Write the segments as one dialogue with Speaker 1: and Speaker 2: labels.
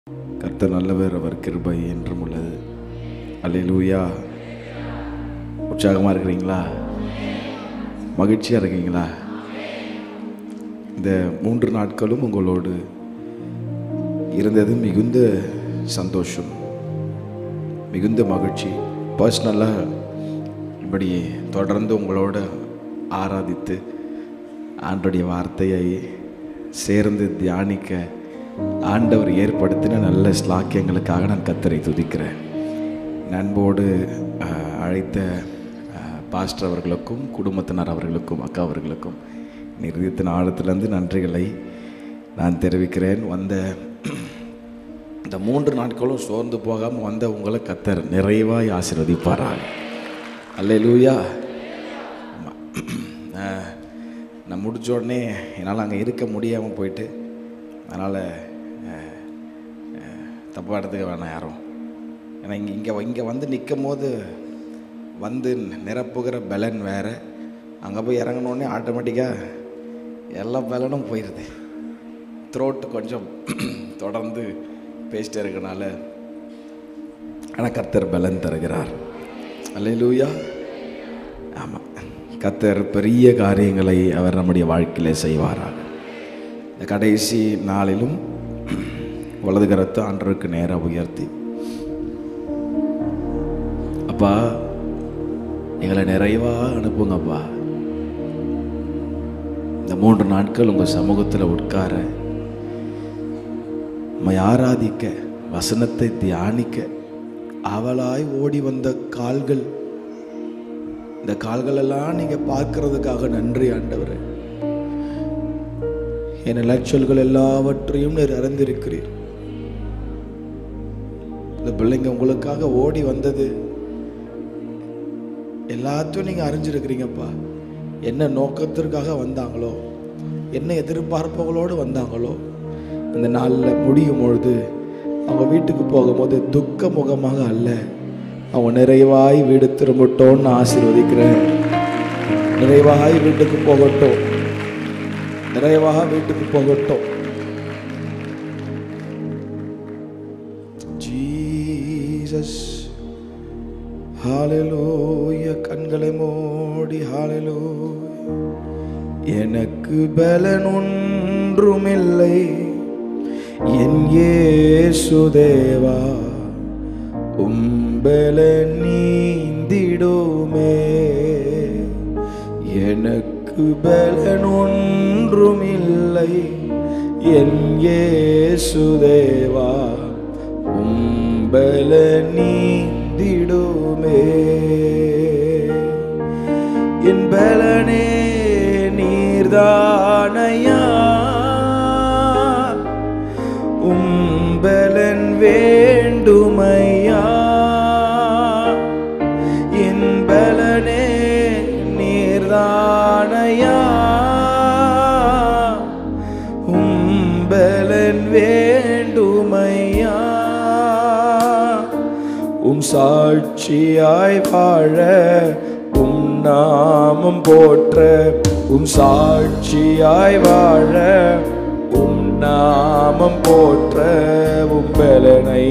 Speaker 1: கர்த்தர் நல்லவர் அவர் கிருபை என்றும் உள்ளது அல்லேலூயா உற்சாகமாக இருக்கிறீங்களா மகிழ்ச்சியாக இருக்கீங்களா இந்த மூன்று நாட்களும் உங்களோடு இருந்தது மிகுந்த சந்தோஷம் மிகுந்த மகிழ்ச்சி பர்சனலாக இப்படி தொடர்ந்து உங்களோட ஆராதித்து ஆண்டுடைய வார்த்தையை சேர்ந்து தியானிக்க ஆண்டவர் ஏற்படுத்தின நல்ல ஸ்லாக்கியங்களுக்காக நான் கத்தரை துதிக்கிறேன் நண்போடு அஹ், அழைத்த அஹ், பாஸ்டர் அவர்களுக்கும் குடும்பத்தினர் அவர்களுக்கும் அக்கா அவர்களுக்கும் நிறுத்தின ஆழத்திலிருந்து நன்றிகளை நான் தெரிவிக்கிறேன் வந்த இந்த மூன்று நாட்களும் சோர்ந்து போகாமல் வந்த உங்களை கத்தர் நிறைவாய் ஆசீர்வதிப்பாராக அல்லேலூயா ஆமாம் நான் நான் முடிச்ச உடனே என்னால் அங்கே இருக்க முடியாமல் போயிட்டு அதனால் தப்பாக எடுத்துக்க வேணாம் யாரும் ஏன்னா இங்கே இங்கே இங்கே வந்து நிற்கும் போது வந்து நிரப்புகிற பலன் வேறு அங்கே போய் இறங்கினோடனே ஆட்டோமேட்டிக்காக எல்லா பலனும் போயிடுது த்ரோட்டு கொஞ்சம் தொடர்ந்து பேசிட்டே இருக்கனால ஆனால் கர்த்தர் பலன் தருகிறார் அல்லேலூயா ஆமாம் கர்த்தர் பெரிய காரியங்களை அவர் நம்முடைய வாழ்க்கையில் செய்வாராக இந்த கடைசி நாளிலும் வலது கரத்தை ஆண்டவருக்கு நேராக உயர்த்தி அப்பா எங்களை நிறைவாக அனுப்புங்கப்பா இந்த மூன்று நாட்கள் உங்கள் சமூகத்தில் உட்கார உம்மை ஆராதிக்க வசனத்தை தியானிக்க அவளாய் ஓடி வந்த கால்கள் இந்த கால்களெல்லாம் நீங்கள் பார்க்கறதுக்காக நன்றி ஆண்டவரே என் இளைச்சல்கள் எல்லாவற்றையும் நீர் அறிந்திருக்கிறீர் இந்த பிள்ளைங்க உங்களுக்காக ஓடி வந்தது எல்லாத்தையும் நீங்கள் அறிஞ்சிருக்கிறீங்கப்பா என்ன நோக்கத்திற்காக வந்தாங்களோ என்ன எதிர்பார்ப்புகளோடு வந்தாங்களோ இந்த நாளில் முடியும் பொழுது அவங்க வீட்டுக்கு போகும்போது துக்க முகமாக அல்ல அவங்க நிறைவாய் வீடு திரும்பட்டோன்னு ஆசீர்வதிக்கிறேன் நிறைவாய் வீட்டுக்கு போகட்டும் நிறைவாக வீட்டுக்கு போகட்டும் ஜீசஸ் ஹalleluya கண்களை மூடி ஹalleluya எனக்கு பலன் ஒன்றுமில்லை என் இயேசு தேவா உம்பல நீந்திடுமே எனக்கு பலன் ஒன்றுமில்லை என் இயேசு தேவா உம்பல நீந்திடுமே என் பலனே நீர்தானையா உம்பலன் வேண்டுமையா என் பலனே நீர்தானையா உம்பலன் வேண்டுமையா உம் சாட்சியாய் வாழ உம் நாமம் போற்ற உம் சாட்சியாய் வாழ உம் நாமம் போற்ற உம் பலனை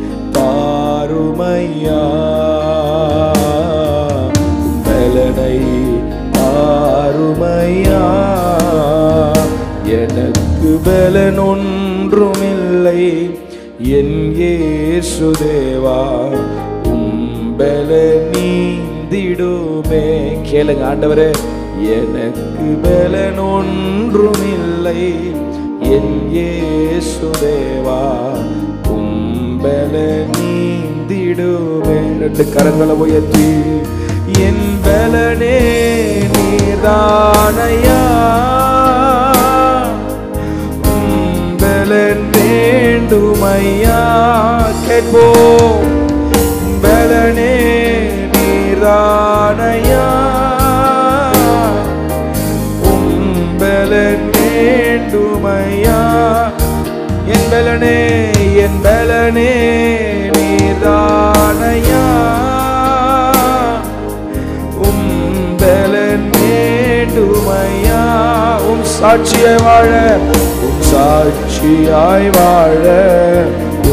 Speaker 1: தாருமையா உம் பலனை தாருமையா எனக்கு பலன் ஒன்றுமில்லை என் இயேசு தேவா உம்பல நீந்திடுமே கேளுங்க ஆண்டவரே எனக்கு பலன் ஒன்றுமில்லை என் இயேசு தேவா உம்பல நீந்திடுமே ரெண்டு கரங்களை உயர்த்தி என் பலனே நீதானையா பலன் வேண்டுமையா கேட்போம் பலனே நீரானையா உம்பலன் வேண்டுமையா என் பலனே என் பலனே நீரானையா உம்பலன் வேண்டுமையா உம் சாட்சியை வாழ உம் சாட்சியாய் வாழ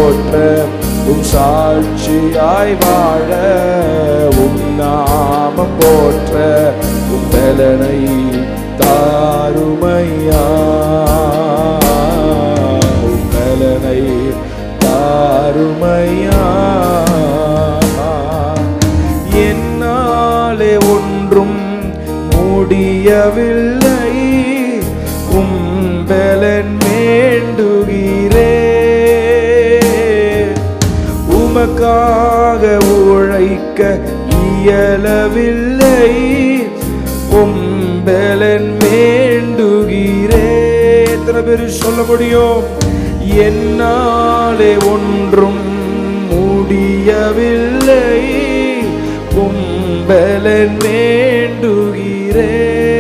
Speaker 2: போற்ற உம் சாட்சியாய் வாழ உம் நாமம் போற்ற உம் பலனை தாருமையா உம் பலனை தாருமையா என்னாலே ஒன்றும் முடியவில்லை உம்பலன் வேண்டுகிறே உமக்காக உழைக்க இயலவில்லை உம்பலன் வேண்டுகிறே எத்தனை பேர் சொல்ல முடியும் என்னாலே ஒன்றும் முடியவில்லை உம்பலன் வேண்டுகிறே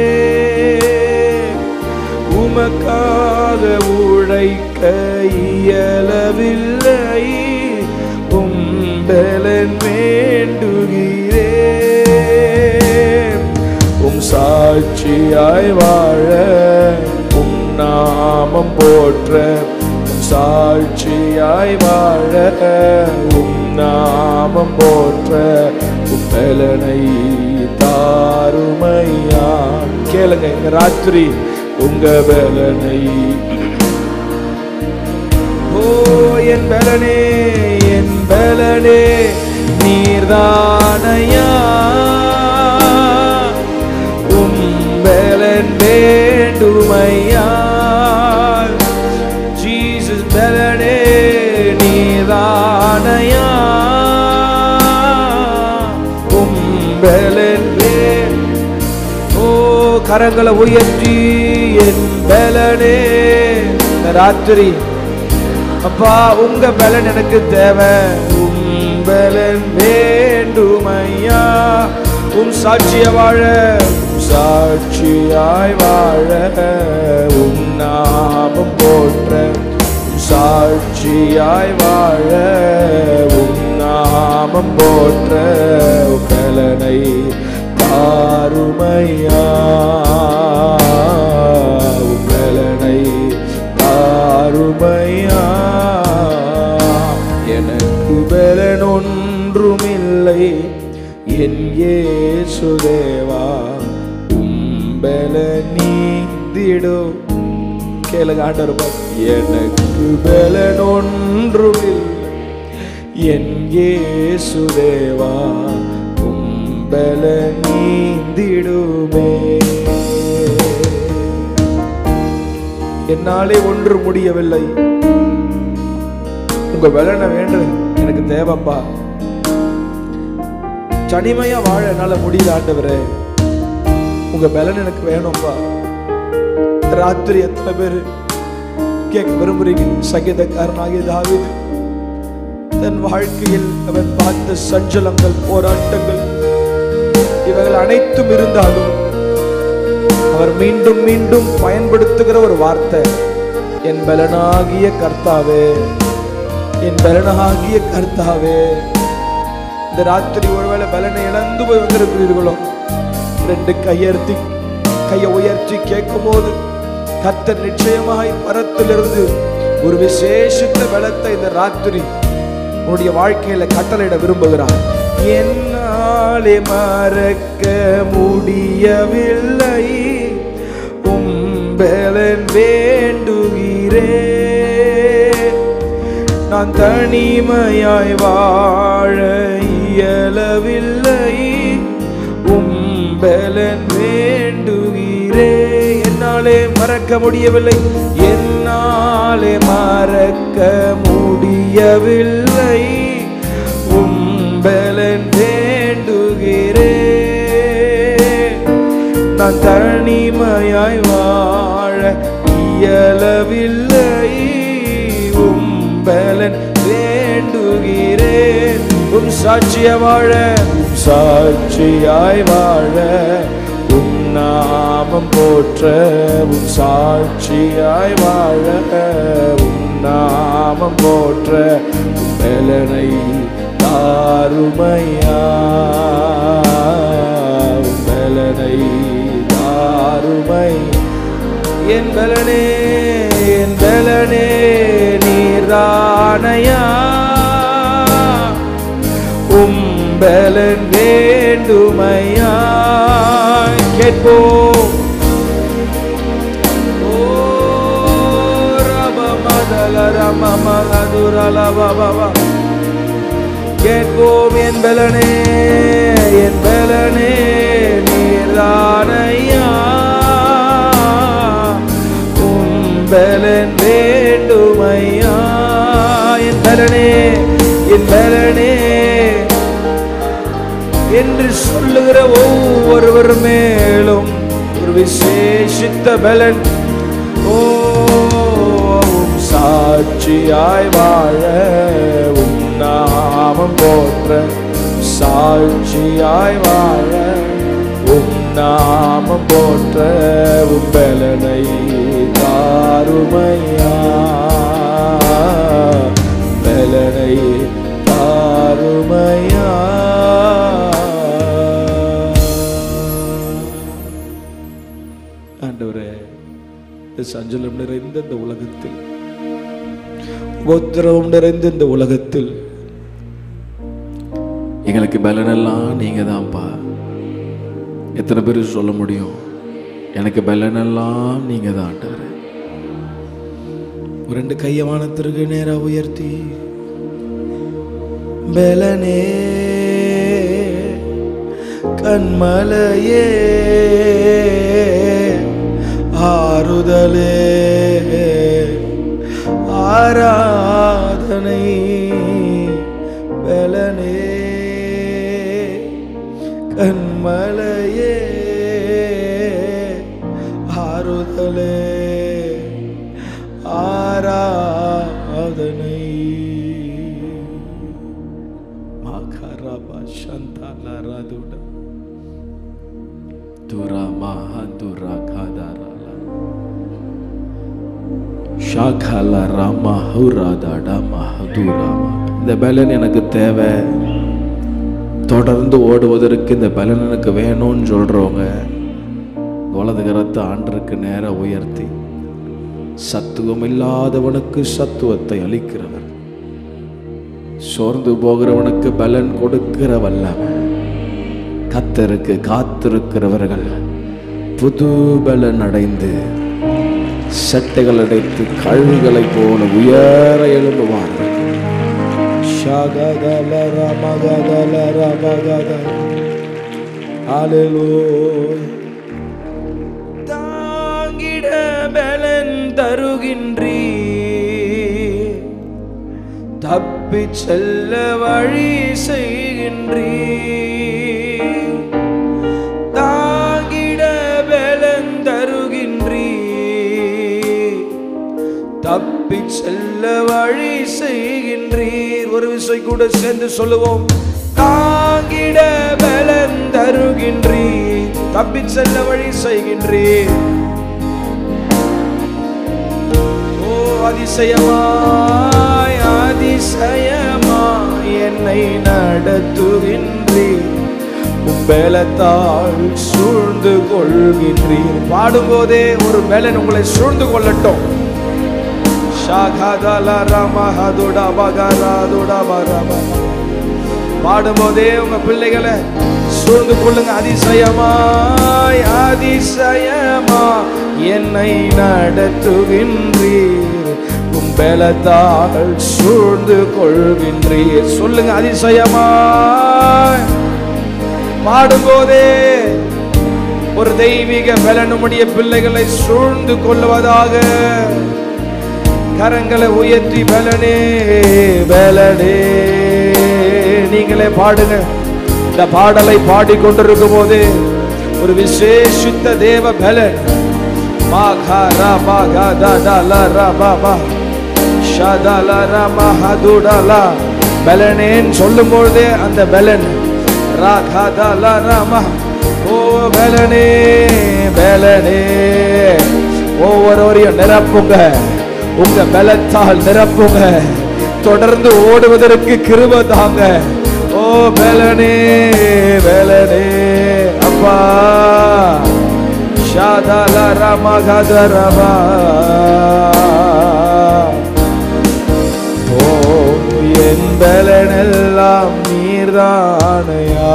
Speaker 2: உமக்காக உழைக்க இயலவில்லை உம்பலன் வேண்டுகிறே உம் சாட்சியாய் வாழ உம் நாமம் போற்ற உம் சாட்சியாய் வாழ உம் நாமம் போற்ற உம் பலனை தாருமையா கேளுங்க இந்த ராத்திரி உங்க பலனை ஓ என் பலனே என் பலனே நீர்தானையா உம் பலன் வேண்டுமையா ஜீசஸ் பலனே நீர்தானையா உம் பலன் வே ஓ கரங்களை உயர்த்தி என் பலனே இந்த ராத்திரி அப்பா உங்க பலன் எனக்கு தேவை உம் பலன் வேண்டுமையா உம் சாட்சிய வாழ உம் சாட்சியாய் வாழ உம் நாமம் போற்ற உம் சாட்சியாய் வாழ உம் நாமம் போற்ற உம் பலனை தாருமையா உம் பலனை தாருமையா எனக்கு பலன் ஒன்றுமில்லை என் இயேசுதேவா உம்பல நீந்திடு கேளுங்க ஆண்டவர் பாரு. எனக்கு பலன் ஒன்றுமில்லை என் இயேசுதேவா உம்பல நீந்திடுமே என்னாலே ஒன்று முடியவில்லை உங்க பலனை வேண்டு எனக்கு தேவைப்பா தனிமையா வாழ என்னால முடியல ஆண்டவரே உங்க பலன் எனக்கு வேணும்ப்பா ராத்திரி எத்தனை பேர் கேட்க விரும்புறீங்க சங்கீதக்காரனாகிய தாவீது தன் வாழ்க்கையில் அவன் பார்த்த சஞ்சலங்கள் போராட்டங்கள் இவைகள் அனைத்தும் இருந்தாலும் அவர் மீண்டும் மீண்டும் பயன்படுத்துகிற ஒரு வார்த்தை என் பலனாகிய கர்த்தாவே என் பலனாகிய கர்த்தாவே இந்த ராத்திரி ஒருவேளை பலனை இழந்து போய் வந்திருக்கிறீர்களோ ரெண்டு கையர்த்தி கையை உயர்த்தி கேட்கும் போது கர்த்தர் நிச்சயமாய் பரத்திலிருந்து ஒரு விசேஷித்த பலத்தை இந்த ராத்திரி உன்னுடைய வாழ்க்கையில கட்டளையிட விரும்புகிறார் என்னாலே மறக்க முடியவில்லை உம்பலன் வேண்டுகிறே நான் தனிமையாய் வாழ இயலவில்லை உம்பலன் வேண்டுகிறே என்னாலே மறக்க முடியவில்லை என்னாலே மறக்க முடியவில்லை உம்பலன் வேண்டுகிறே நான் தனிமையாய் வாழ இயலவில்லை உம்பலன் வேண்டுகிறேன் உம் சாட்சிய வாழ உம் சாட்சியாய் வாழ உம் நாமம் போற்ற உம் சாட்சியாய் வாழ உம் நாமம் போற்ற உம் பலனை தாருமையா உம் பலனை தாருமை என் பலனே என் பலனே நீர்தானையா பலன் வேண்டுமையா கேட்போம் ஓ ரபமதல ரமமகதுரலபபப. கேட்போம் என் பலனே என் பலனே நீர்தானையா உம் பலன் வேண்டுமையா என் பலனே என் பலனே என்று சொல்லுகிற ஒவ்வொருவர் மேலும் ஒரு விசேஷித்த பலன் ஓம் சாட்சியாய் வாழ உம் நாமம் போற்ற சாட்சியாய் வாழ உம் நாமம் போற்ற உம் பலனை தாருமையா பலனை தாருமையா ஆண்டவரே இந்த சஞ்சலம் நிறைந்த இந்த உலகத்தில் உபத்திரவம் நிறைந்த இந்த உலகத்தில் எங்களுக்கு பலனெல்லாம் நீங்க தான்ப்பா எத்தனை பேர் சொல்ல முடியும் எனக்கு பலனெல்லாம் நீங்க தான் ஆண்டவரே ஒரு ரெண்டு கைய வானத்திற்கு நேரா உயர்த்தி பலனே கண்மலையே ஆறுதலே ஆராதனை பலனே கண்மலையே ஆறுதலே ஆராதனை Makaraba Shantala Raduda Dura Mahandura Kadarala Shakala Rama Hurada Mahadurama இந்த பலன் எனக்கு தேவை தொடர்ந்து ஓடுவதற்கு இந்த பலன் எனக்கு வேணும்னு சொல்றவங்க வலது கரத்தை ஆண்டருக்கு நேர உயர்த்தி சத்துவம் இல்லாதவனுக்கு சத்துவத்தை அளிக்கிறவர் சோர்ந்து போகிறவனுக்கு பலன் கொடுக்கிற வல்லவன் கத்தருக்கு காத்திருக்கிறவர்கள் புது பலன் அடைந்து சட்டைகள் அடைத்து கழுகுகளைப் போல உயர எழும்புவார்கள் ஷகதல ரமகதல ரமகத. Hallelujah. தாங்கிட பலன் தருகின்றீ தப்பி செல்ல வழி செய்கின்றீ தாங்கிட பலன் தருகின்றீ தப்பி செல்ல வழி செய்கின்றீர் ஒரு விசை கூட சேர்ந்து சொல்லுவோம் தாங்கிட பலன் தருகின்றீர் தப்பி செல்ல வழி செய்கின்றீர் ஓ அதிசயமாய் அதிசயமாய் என்னை நடத்துகின்றீர் உம்பலத்தால் சூழ்ந்து கொள்கின்றீர் பாடும்போதே ஒரு பலன் உங்களை சூழ்ந்து கொள்ளட்டும் ஷாகாதல ரமஹதுடா பகராதுடா பரப. பாடும்போதே உங்க பிள்ளைகளை சூழ்ந்து கொள்ளுங்க அதிசயமாய் அதிசயமா என்னை நடத்துகின்றீர் கும்பலத்தால் சூழ்ந்து கொள்கின்றீர் சொல்லுங்க அதிசயமாய் பாடும்போதே ஒரு தெய்வீக பலனுடைய பிள்ளைகளை சூழ்ந்து கொள்வதாக கரங்களை உயர்த்தி பலனே பலனே நீங்களே பாடுங்க இந்த பாடலை பாடிக்கொண்டிருக்கும் போது ஒரு விசேஷித்த தேவ பலன் மாகா ரா மாகா தா டா லா ரா பா பா ஷதா லா ரா மஹா து டா லா பலனேன்னு சொல்லும் பொழுதே அந்த பலன் ராகா தா லா ரா மஹா ஓ பலனே பலனே ஒவ்வொருவரையும் நிரப்புங்க உங்க பலத்தால் நிரப்புங்க தொடர்ந்து ஓடுவதற்கு கிருப தாங்க ஓ பலனே பலனே அப்பா ஷாதல ரமகதரபா ஓ என் பலனெல்லாம் நீர் நீர்தானையா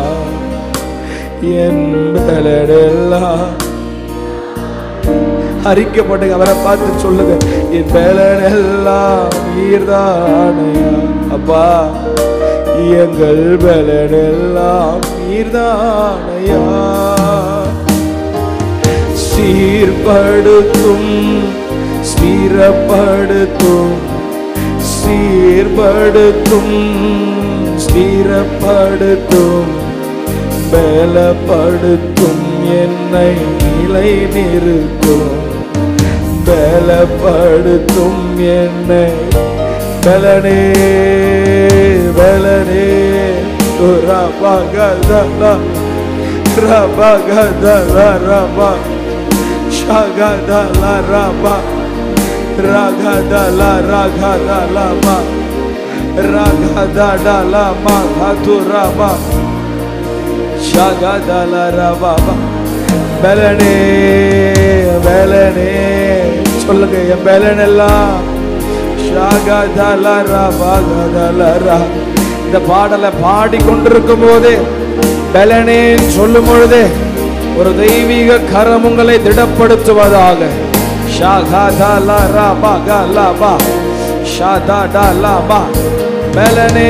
Speaker 2: என் பலனெல்லாம் அறிக்கைப்பட்டு அவரை பார்த்து சொல்லுங்க என் பலனெல்லாம் நீர்தானையா அப்பா எங்கள் பலனெல்லாம் நீர்தானையா சீர்படுத்தும் ஸ்திரப்படுத்தும் சீர்படுத்தும் ஸ்திரப்படுத்தும் பலப்படுத்தும் என்னை நிலை நிறுத்தும் பலப்படுத்தும் என்னை பலனே பலனே ரபகதலா ரபகதலா ரபா ஷகதலா ரபா ரகதலா ரகதலா மா ரகதடலா மா ஹதுரபா ஷகதலா ரபா பலனே பலனே சொல்லுங்க என் பலன் எல்லாம் ஷகதலா ரபா இந்த பாடலை பாடி கொண்டிருக்கும் போதே பலனேன்னு சொல்லும் பொழுதே ஒரு தெய்வீக கரம் உங்களை திடப்படுத்துவதாக ஷாகாதலா ரபா கலபா ஷாதாடலபா பலனே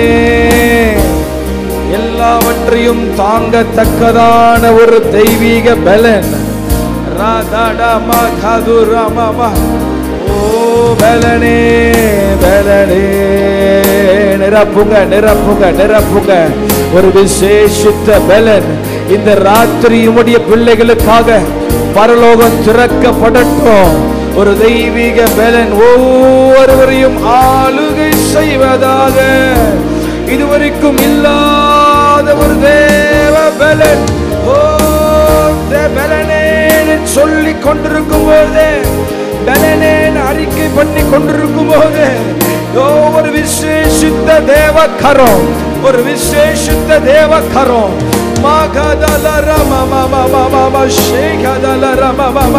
Speaker 2: எல்லாவற்றையும் தாங்கத்தக்கதான ஒரு தெய்வீக பலன் ராதாடமா கதுரமமா ஓ பலனே பலனே நிரப்புங்க நிரப்புங்க நிரப்புங்க ஒரு விசேஷித்த பலன் இந்த ராத்திரி உம்முடைய பிள்ளைகளுக்காக பரலோகம் திறக்கப்படட்டும் ஒரு தெய்வீக பலன் ஒவ்வொருவரையும் ஆளுகை செய்வதாக இதுவரைக்கும் இல்லாத ஒரு தேவ பலன் ஓ தே- பலனேன்னு சொல்லி கொண்டிருக்கும் போதே பலனேன்னு அறிக்கை பண்ணி கொண்டிருக்கும் போது ஓ ஒரு விசேஷித்த தேவ கரம் ஒரு விசேஷித்த தேவ கரம் மகதல ரம மம மம ம ஷேகதல ரம மம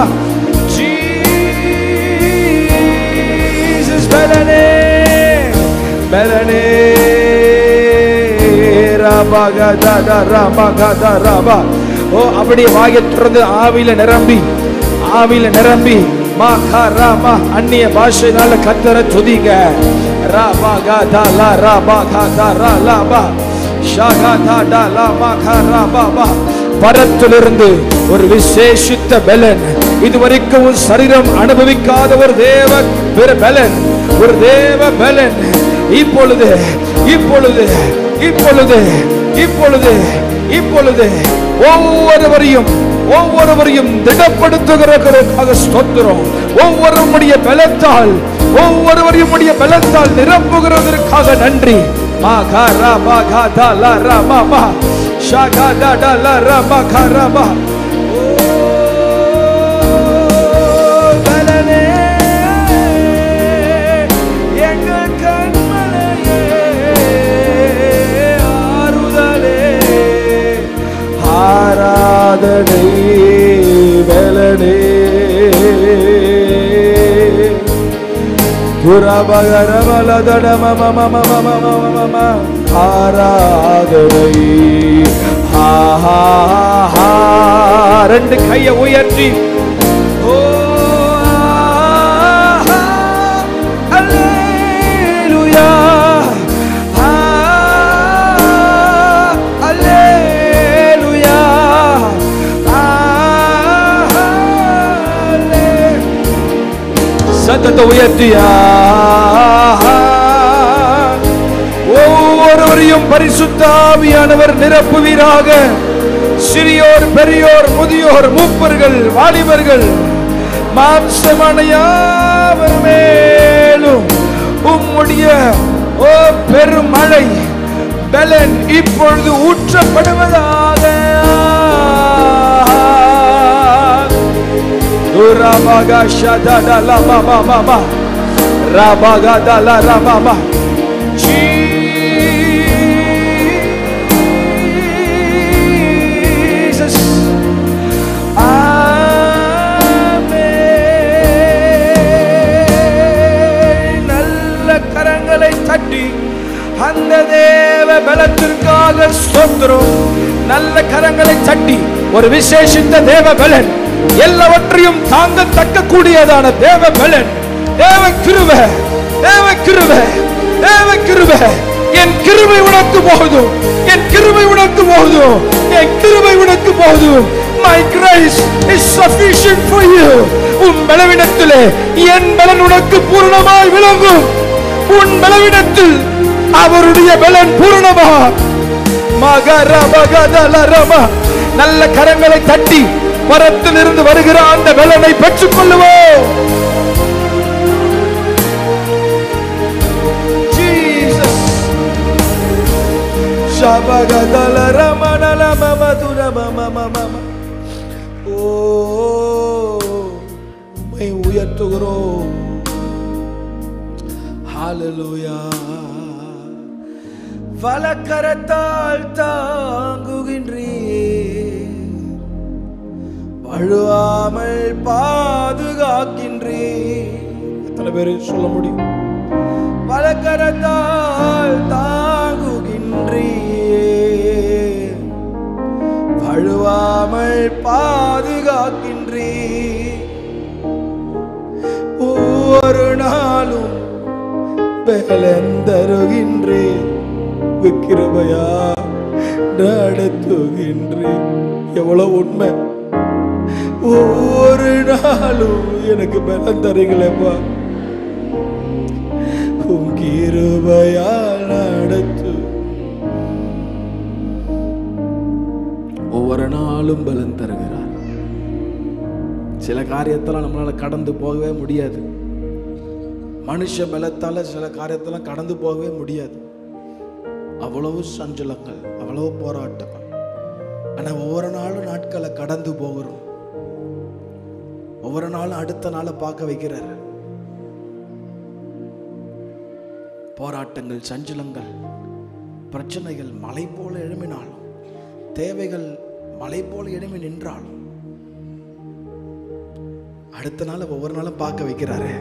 Speaker 2: ஜீசஸ் பலனே பலனே ரபகதட ரபகத ரபா ஓ அப்படியே வாயை திறந்து ஆவியில நிரம்பி ஆவியில நிரம்பி மா கா ரா மா அந்நிய பாஷைனால கத்தர துதிங்க ரா பா கா தா லா ரா பா கா தா ரா லா பா ஷா கா தா டா லா மா கா ரா பா பா பரத்திலிருந்து ஒரு விசேஷித்த பலன் இதுவரைக்கும் உன் சரீரம் அனுபவிக்காத ஒரு தேவ பெரு பலன் ஒரு தேவ பலன் இப்பொழுது இப்பொழுது இப்பொழுது இப்பொழுது இப்பொழுது ஒவ்வொருவரையும் ஒவ்வொருவரையும் திடப்படுத்துகிறவர்களுக்காக ஸ்தோத்திரம் ஒவ்வொருவருடைய பலத்தால் ஒவ்வொருவரையும் உடைய பலத்தால் நிரப்புகிறதற்காக நன்றி மா கா ரா பா கா தா லா ரா மா மா ஷா கா டா டா லா ரா மா கா ரா மா ஓ பலனே எங்கள் கண்மலையே ஆறுதலே ஆராதனை பலனே குரபகரபலதடமமமமமமமமம ஆராதனை ஹா ஹா ஹா ரெண்டு கையை உயர்த்தி ஓ ஆஹா, அல்லேலூயா ஆ, அல்லேலூயா ஆ, அல்லே சத்தத்தை உயர்த்தியா ஒவ்வொருவரையும் பரிசுத்தாவியானவர் நிரப்புவீராக சிறியோர் பெரியோர் முதியோர் மூப்பர்கள் வாலிபர்கள் மாம்சமனையாவர் மேலும் உம்முடைய ஓ பெருமழை பலன் இப்பொழுது ஊற்றப்படுவதாக Rabaga shadada la ma ma ma ma. Rabaga da la ra ma ma. Jesus. ஆமென். நல்ல கரங்களை தட்டி அந்த தேவ பலத்திற்காக ஸ்தோத்திரம் நல்ல கரங்களை தட்டி ஒரு விசேஷித்த தேவ பலன் எல்லாவற்றையும் தாங்கத்தக்க கூடியதான தேவ பலன் தேவ கிருபை தேவ கிருபை தேவ கிருபை என் கிருபை உனக்கு போதும் என் கிருபை உனக்கு போதும் என் கிருபை உனக்கு போதும் my grace is sufficient for you உன் பலவிடத்திலே என் பலன் உனக்கு பூரணமாய் விளங்கும் உன் பலவிடத்தில் அவருடைய பலன் பூரணமா மகர மகதலரம நல்ல கரங்களை தட்டி பரத்திலிருந்து வருகிற அந்த பலனை பெற்றுக் கொள்ளுவோம் Jesus. ஷபகதலரமணலமமதுரமமமம. ஓ உம்மை உயர்த்துகிறோம் ஹalleluya வலக்கரத்தால் தாங்குகின்றீ வழுவாமல் பாதுகாக்கின்றீ எத்தனை பேர் சொல்ல முடியும் வலக்கரத்தால் தாங்குகின்றீ வழுவாமல் பாதுகாக்கின்றீ ஒவ்வொரு நாளும் பலந்தருகின்றே கிருபையா நடத்துகின்றே எவ்வளவு உண்மை ஒவ்வொரு நாளும் எனக்கு பலம் தருங்களேப்பா உம் கிருபையால் நடத்து ஒவ்வொரு நாளும் பலன் தருகிறார் சில காரியத்தெல்லாம் நம்மளால கடந்து போகவே முடியாது மனுஷ பலத்தால சில காரியத்தெல்லாம் கடந்து போகவே முடியாது அவ்வளவு சஞ்சலங்கள் அவ்வளவு போராட்டங்கள் ஆனா ஒவ்வொரு நாளும் நாட்களை கடந்து போகிறோம் ஒவ்வொரு நாளும் அடுத்த நாளை பார்க்க வைக்கிறார் போராட்டங்கள் சஞ்சலங்கள் பிரச்சனைகள் மலை போல எழும்பினாலும் தேவைகள் மலை போல எழும்பி நின்றாலும் அடுத்த நாள் ஒவ்வொரு நாளும் பார்க்க வைக்கிறாரே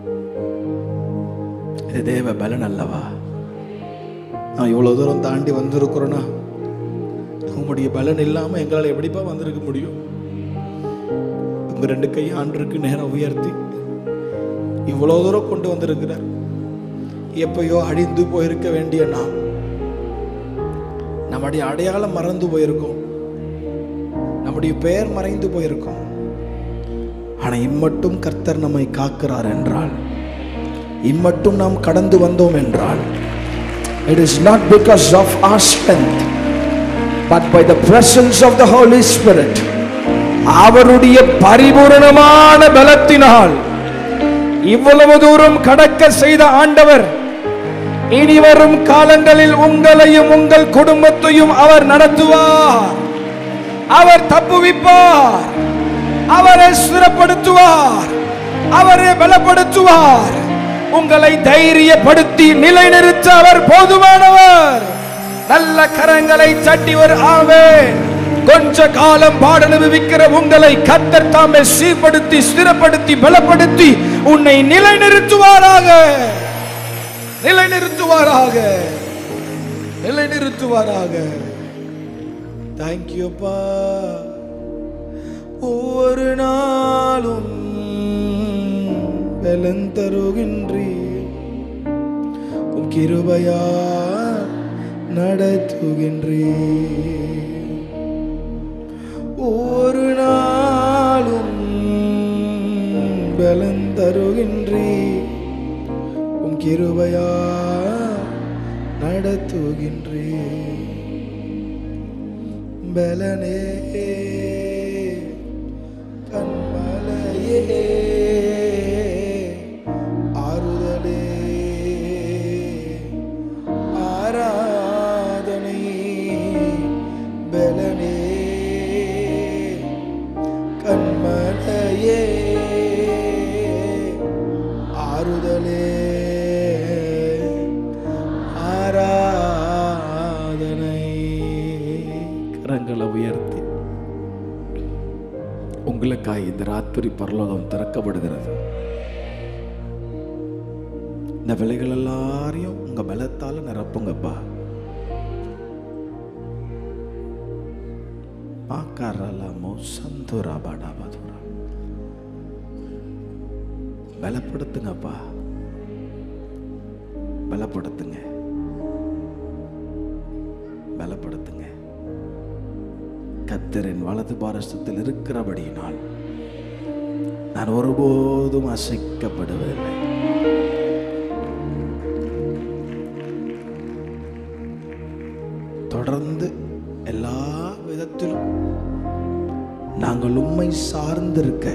Speaker 2: இது தேவ பலன் அல்லவா நான் இவ்வளவு தூரம் தாண்டி வந்திருக்கிறோன்னா உங்களுடைய பலன் இல்லாம எங்களால் எப்படிப்பா வந்திருக்க முடியும் உங்க ரெண்டு கை ஆண்டிற்கு நேரம் உயர்த்தி இவ்வளவு தூரம் கொண்டு வந்திருக்கிறார் எப்பயோ அழிந்து போயிருக்க வேண்டிய நாம் நம்முடைய அடையாளம் மறந்து போயிருக்கோம் நம்முடைய பெயர் மறைந்து போயிருக்கோம் ஆனா இம்மட்டும் கர்த்தர் நம்மை காக்கிறார் என்றால் இம்மட்டும் நாம் கடந்து வந்தோம் என்றால் it is not because of our strength but by the presence of the holy spirit அவருடைய பரிபூரணமான பலத்தினால் இவ்வளவு தூரம் கடக்க செய்த ஆண்டவர் இனி வரும் காலங்களில் உங்களையும் உங்கள் குடும்பத்தையும் அவர் நடத்துவார் அவர் தப்புவிப்பார் அவரை ஸ்திரப்படுத்துவார் அவரை பலப்படுத்துவார் உங்களை தைரியப்படுத்தி நிலைநிறுத்த அவர் போதுமானவர் நல்ல கரங்களை தட்டி ஒரு ஆவே கொஞ்ச காலம் பாட அனுபவிக்கிற உங்களை கத்தர் தாமே சீர்படுத்தி ஸ்திரப்படுத்தி பலப்படுத்தி உன்னை நிலைநிறுத்துவாராக நிலைநிறுத்துவாராக நிலைநிறுத்துவாராக தேங்க்யூப்பா ஒவ்வொரு நாளும் பலன் தருகின்றீ உம் கிருபையா நடத்துகின்றீ ஒவ்வொரு நாளும் பலன் தருகின்றீ உம் கிருபையா நடத்துகின்றீ பலனே கண்மலையே ஆறுதலே ஆராதனை பலனே கண்மலையே ஆறுதலே ஆராதனை கரங்களை உயர்த்தி உங்களுக்காய் இந்த ராத்திரி பரலோகம் திறக்கப்படுகிறது
Speaker 1: இந்த விலைகள் எல்லாரையும் உங்க பலத்தால நிரப்புங்கப்பா பாக்காரலாமோ சந்துரா பாடா பதுரா பலப்படுத்துங்கப்பா பலப்படுத்துங்க பலப்படுத்துங்க கத்தரின் வலது பாரசத்தில் இருக்கிறபடியினால் நான் ஒருபோதும் அசைக்கப்படுவதில்லை தொடர்ந்து எல்லா விதத்திலும் நாங்கள் உண்மை சார்ந்திருக்க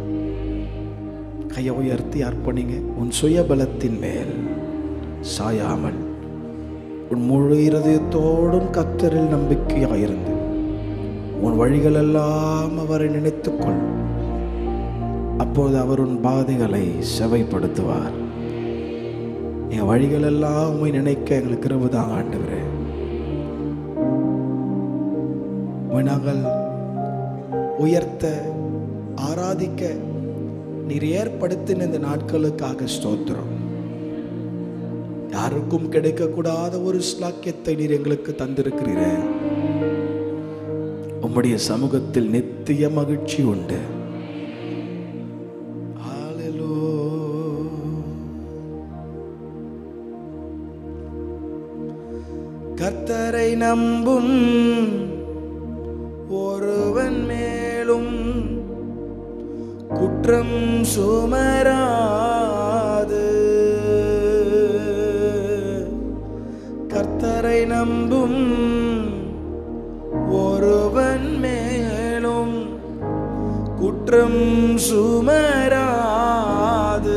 Speaker 1: கையை உயர்த்தி அர்ப்பணிங்க உன் சுயபலத்தின் மேல் சாயாமல் உன் முழு இருதயத்தோடும் கத்தரில் நம்பிக்கையாயிருந்து உன் வழிகளெல்லாம் அவரை நினைத்துக்கொள் அப்போது அவர் உன் பாதைகளை செவைப்படுத்துவார் என் வழிகளெல்லாம் உண்மை நினைக்க எங்களுக்கு கிருபதான் ஆண்டவரே உம்மை நாங்கள் உயர்த்த ஆராதிக்க நீர் ஏற்படுத்தின இந்த நாட்களுக்காக ஸ்தோத்திரம் யாருக்கும் கிடைக்கக்கூடாத ஒரு ஸ்லாக்கியத்தை நீர் எங்களுக்கு தந்திருக்கிறீரே உம்முடைய சமூகத்தில் நித்திய மகிழ்ச்சி உண்டு Hallelujah. கர்த்தரை நம்பும் ஒருவன் மேலும் குற்றம் சுமராது கர்த்தரை நம்பும் ஒருவன் மேலும் குற்றம் சுமராது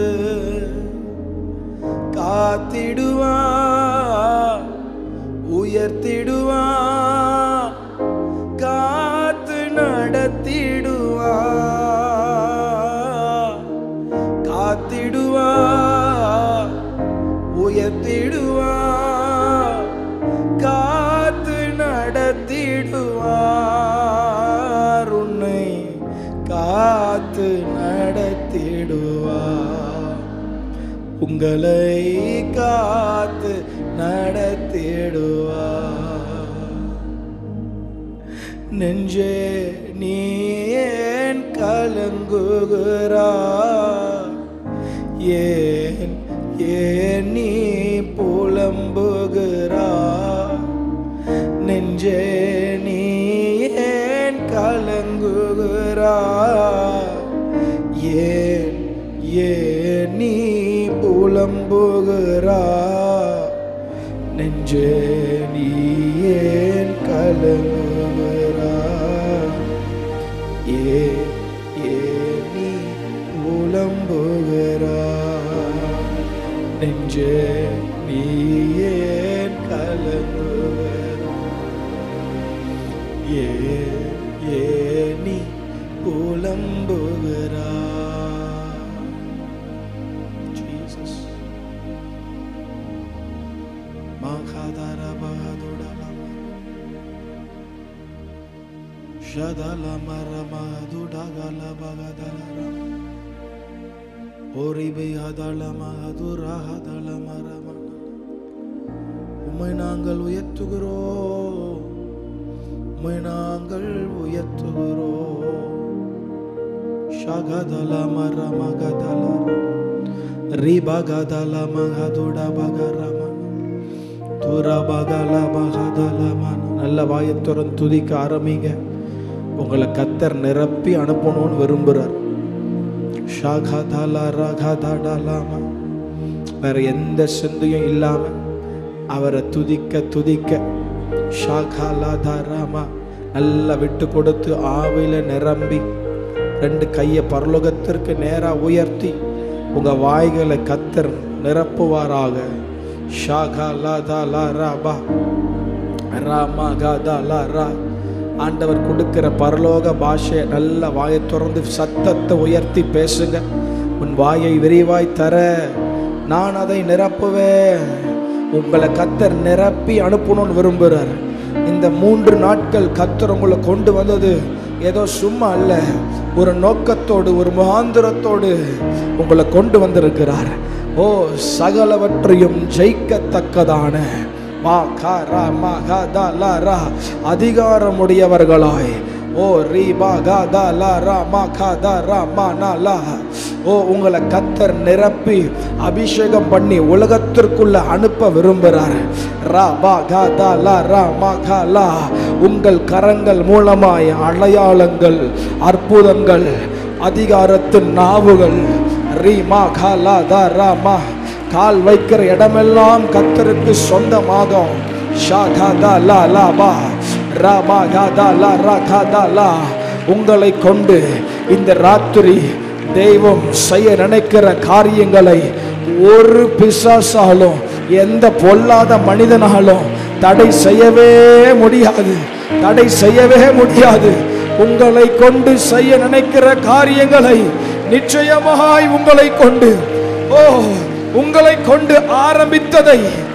Speaker 1: காத்திடுவா உயர்த்திடுவா காத்து நடத்திடுவா காத்திடுவா உயர்த்திடுவா காத்து நடத்திடுவார் உன்னை காத்து நடத்திடுவார் உங்களை காத்து நடத்திடுவார் நெஞ்சே நீ ஏன் கலங்குகிறா ஏன் ஏன் நீ புலம்புகிறா நெஞ்சே நீ ஏன் கலங்குகிறா ஏன் ஏன் நீ புலம்புகிறா நெஞ்சே நீ ஏன் கலங்குகிறா ஏ ஏ நீ புலம்புகிறா நெஞ்சே நீ ஏன் கலங்குகிறா ஏ ஏ நீ புலம்புகிறா Jesus. மகாதர பகதுடலம ஷதல மரமதுடகல பகதலர ஒரிபை அதள மகதுரஹதள மரமன உம்மை நாங்கள் உயர்த்துகிறோம் உம்மை நாங்கள் உயர்த்துகிறோம் ஷகதல மரமகதல ரிபகதல மகதுட பகரமன துரபகல மகதலமன நல்ல வாயத்துடன் துதிக்க ஆரம்பிங்க உங்களை கத்தர் நிரப்பி அனுப்பணும்னு விரும்புகிறார் ஷகதல ரகதடலாம வேற எந்த சிந்தையும் இல்லாம அவரை துதிக்க துதிக்க ஷகலதரம நல்லா விட்டு கொடுத்து ஆவில நிரம்பி ரெண்டு கையை பரலோகத்திற்கு நேரா உயர்த்தி உங்க வாய்களை கத்தர் நிரப்புவாராக ஷகலதலரபா ராமகதலரா ஆண்டவர் கொடுக்கிற பரலோக பாஷையை நல்ல வாயை திறந்து சத்தத்தை உயர்த்தி பேசுங்க உன் வாயை விரிவாய் தர நான் அதை நிரப்புவேன் உங்களை கத்தர் நிரப்பி அனுப்பணும்னு விரும்புகிறார் இந்த மூன்று நாட்கள் கத்தர் உங்களை கொண்டு வந்தது
Speaker 2: ஏதோ சும்மா அல்ல ஒரு நோக்கத்தோடு ஒரு முகாந்திரத்தோடு உங்களை கொண்டு வந்திருக்கிறார் ஓ சகலவற்றையும் ஜெயிக்கத்தக்கதான மா கா ரா மா கா தா லா ரா அதிகாரமுடையவர்களாய் ஓ ரீ பா கா தா லா ரா மா கா தா ரா மா நா லா ஓ உங்களை கத்தர் நிரப்பி அபிஷேகம் பண்ணி உலகத்திற்குள்ள அனுப்ப விரும்புகிறார் ரா பா கா தா லா ரா மா கா லா உங்கள் கரங்கள் மூலமாய் அடையாளங்கள் அற்புதங்கள் அதிகாரத்தின் நாவுகள் ரீ மா கா லா தா ரா மா கால் வைக்கிற இடமெல்லாம் கத்தருக்கு சொந்தமாகும் ஷா கா தா லா லா பா ரா மா கா தா லா ரா கா தா லா உங்களை கொண்டு இந்த ராத்திரி தெய்வம் செய்ய நினைக்கிற காரியங்களை ஒரு பிசாசாலும் எந்த பொல்லாத மனிதனாலும் தடை செய்யவே முடியாது தடை செய்யவே முடியாது உங்களை கொண்டு செய்ய நினைக்கிற காரியங்களை நிச்சயமாய் உங்களை கொண்டு ஓ உங்களை கொண்டு ஆரம்பித்ததை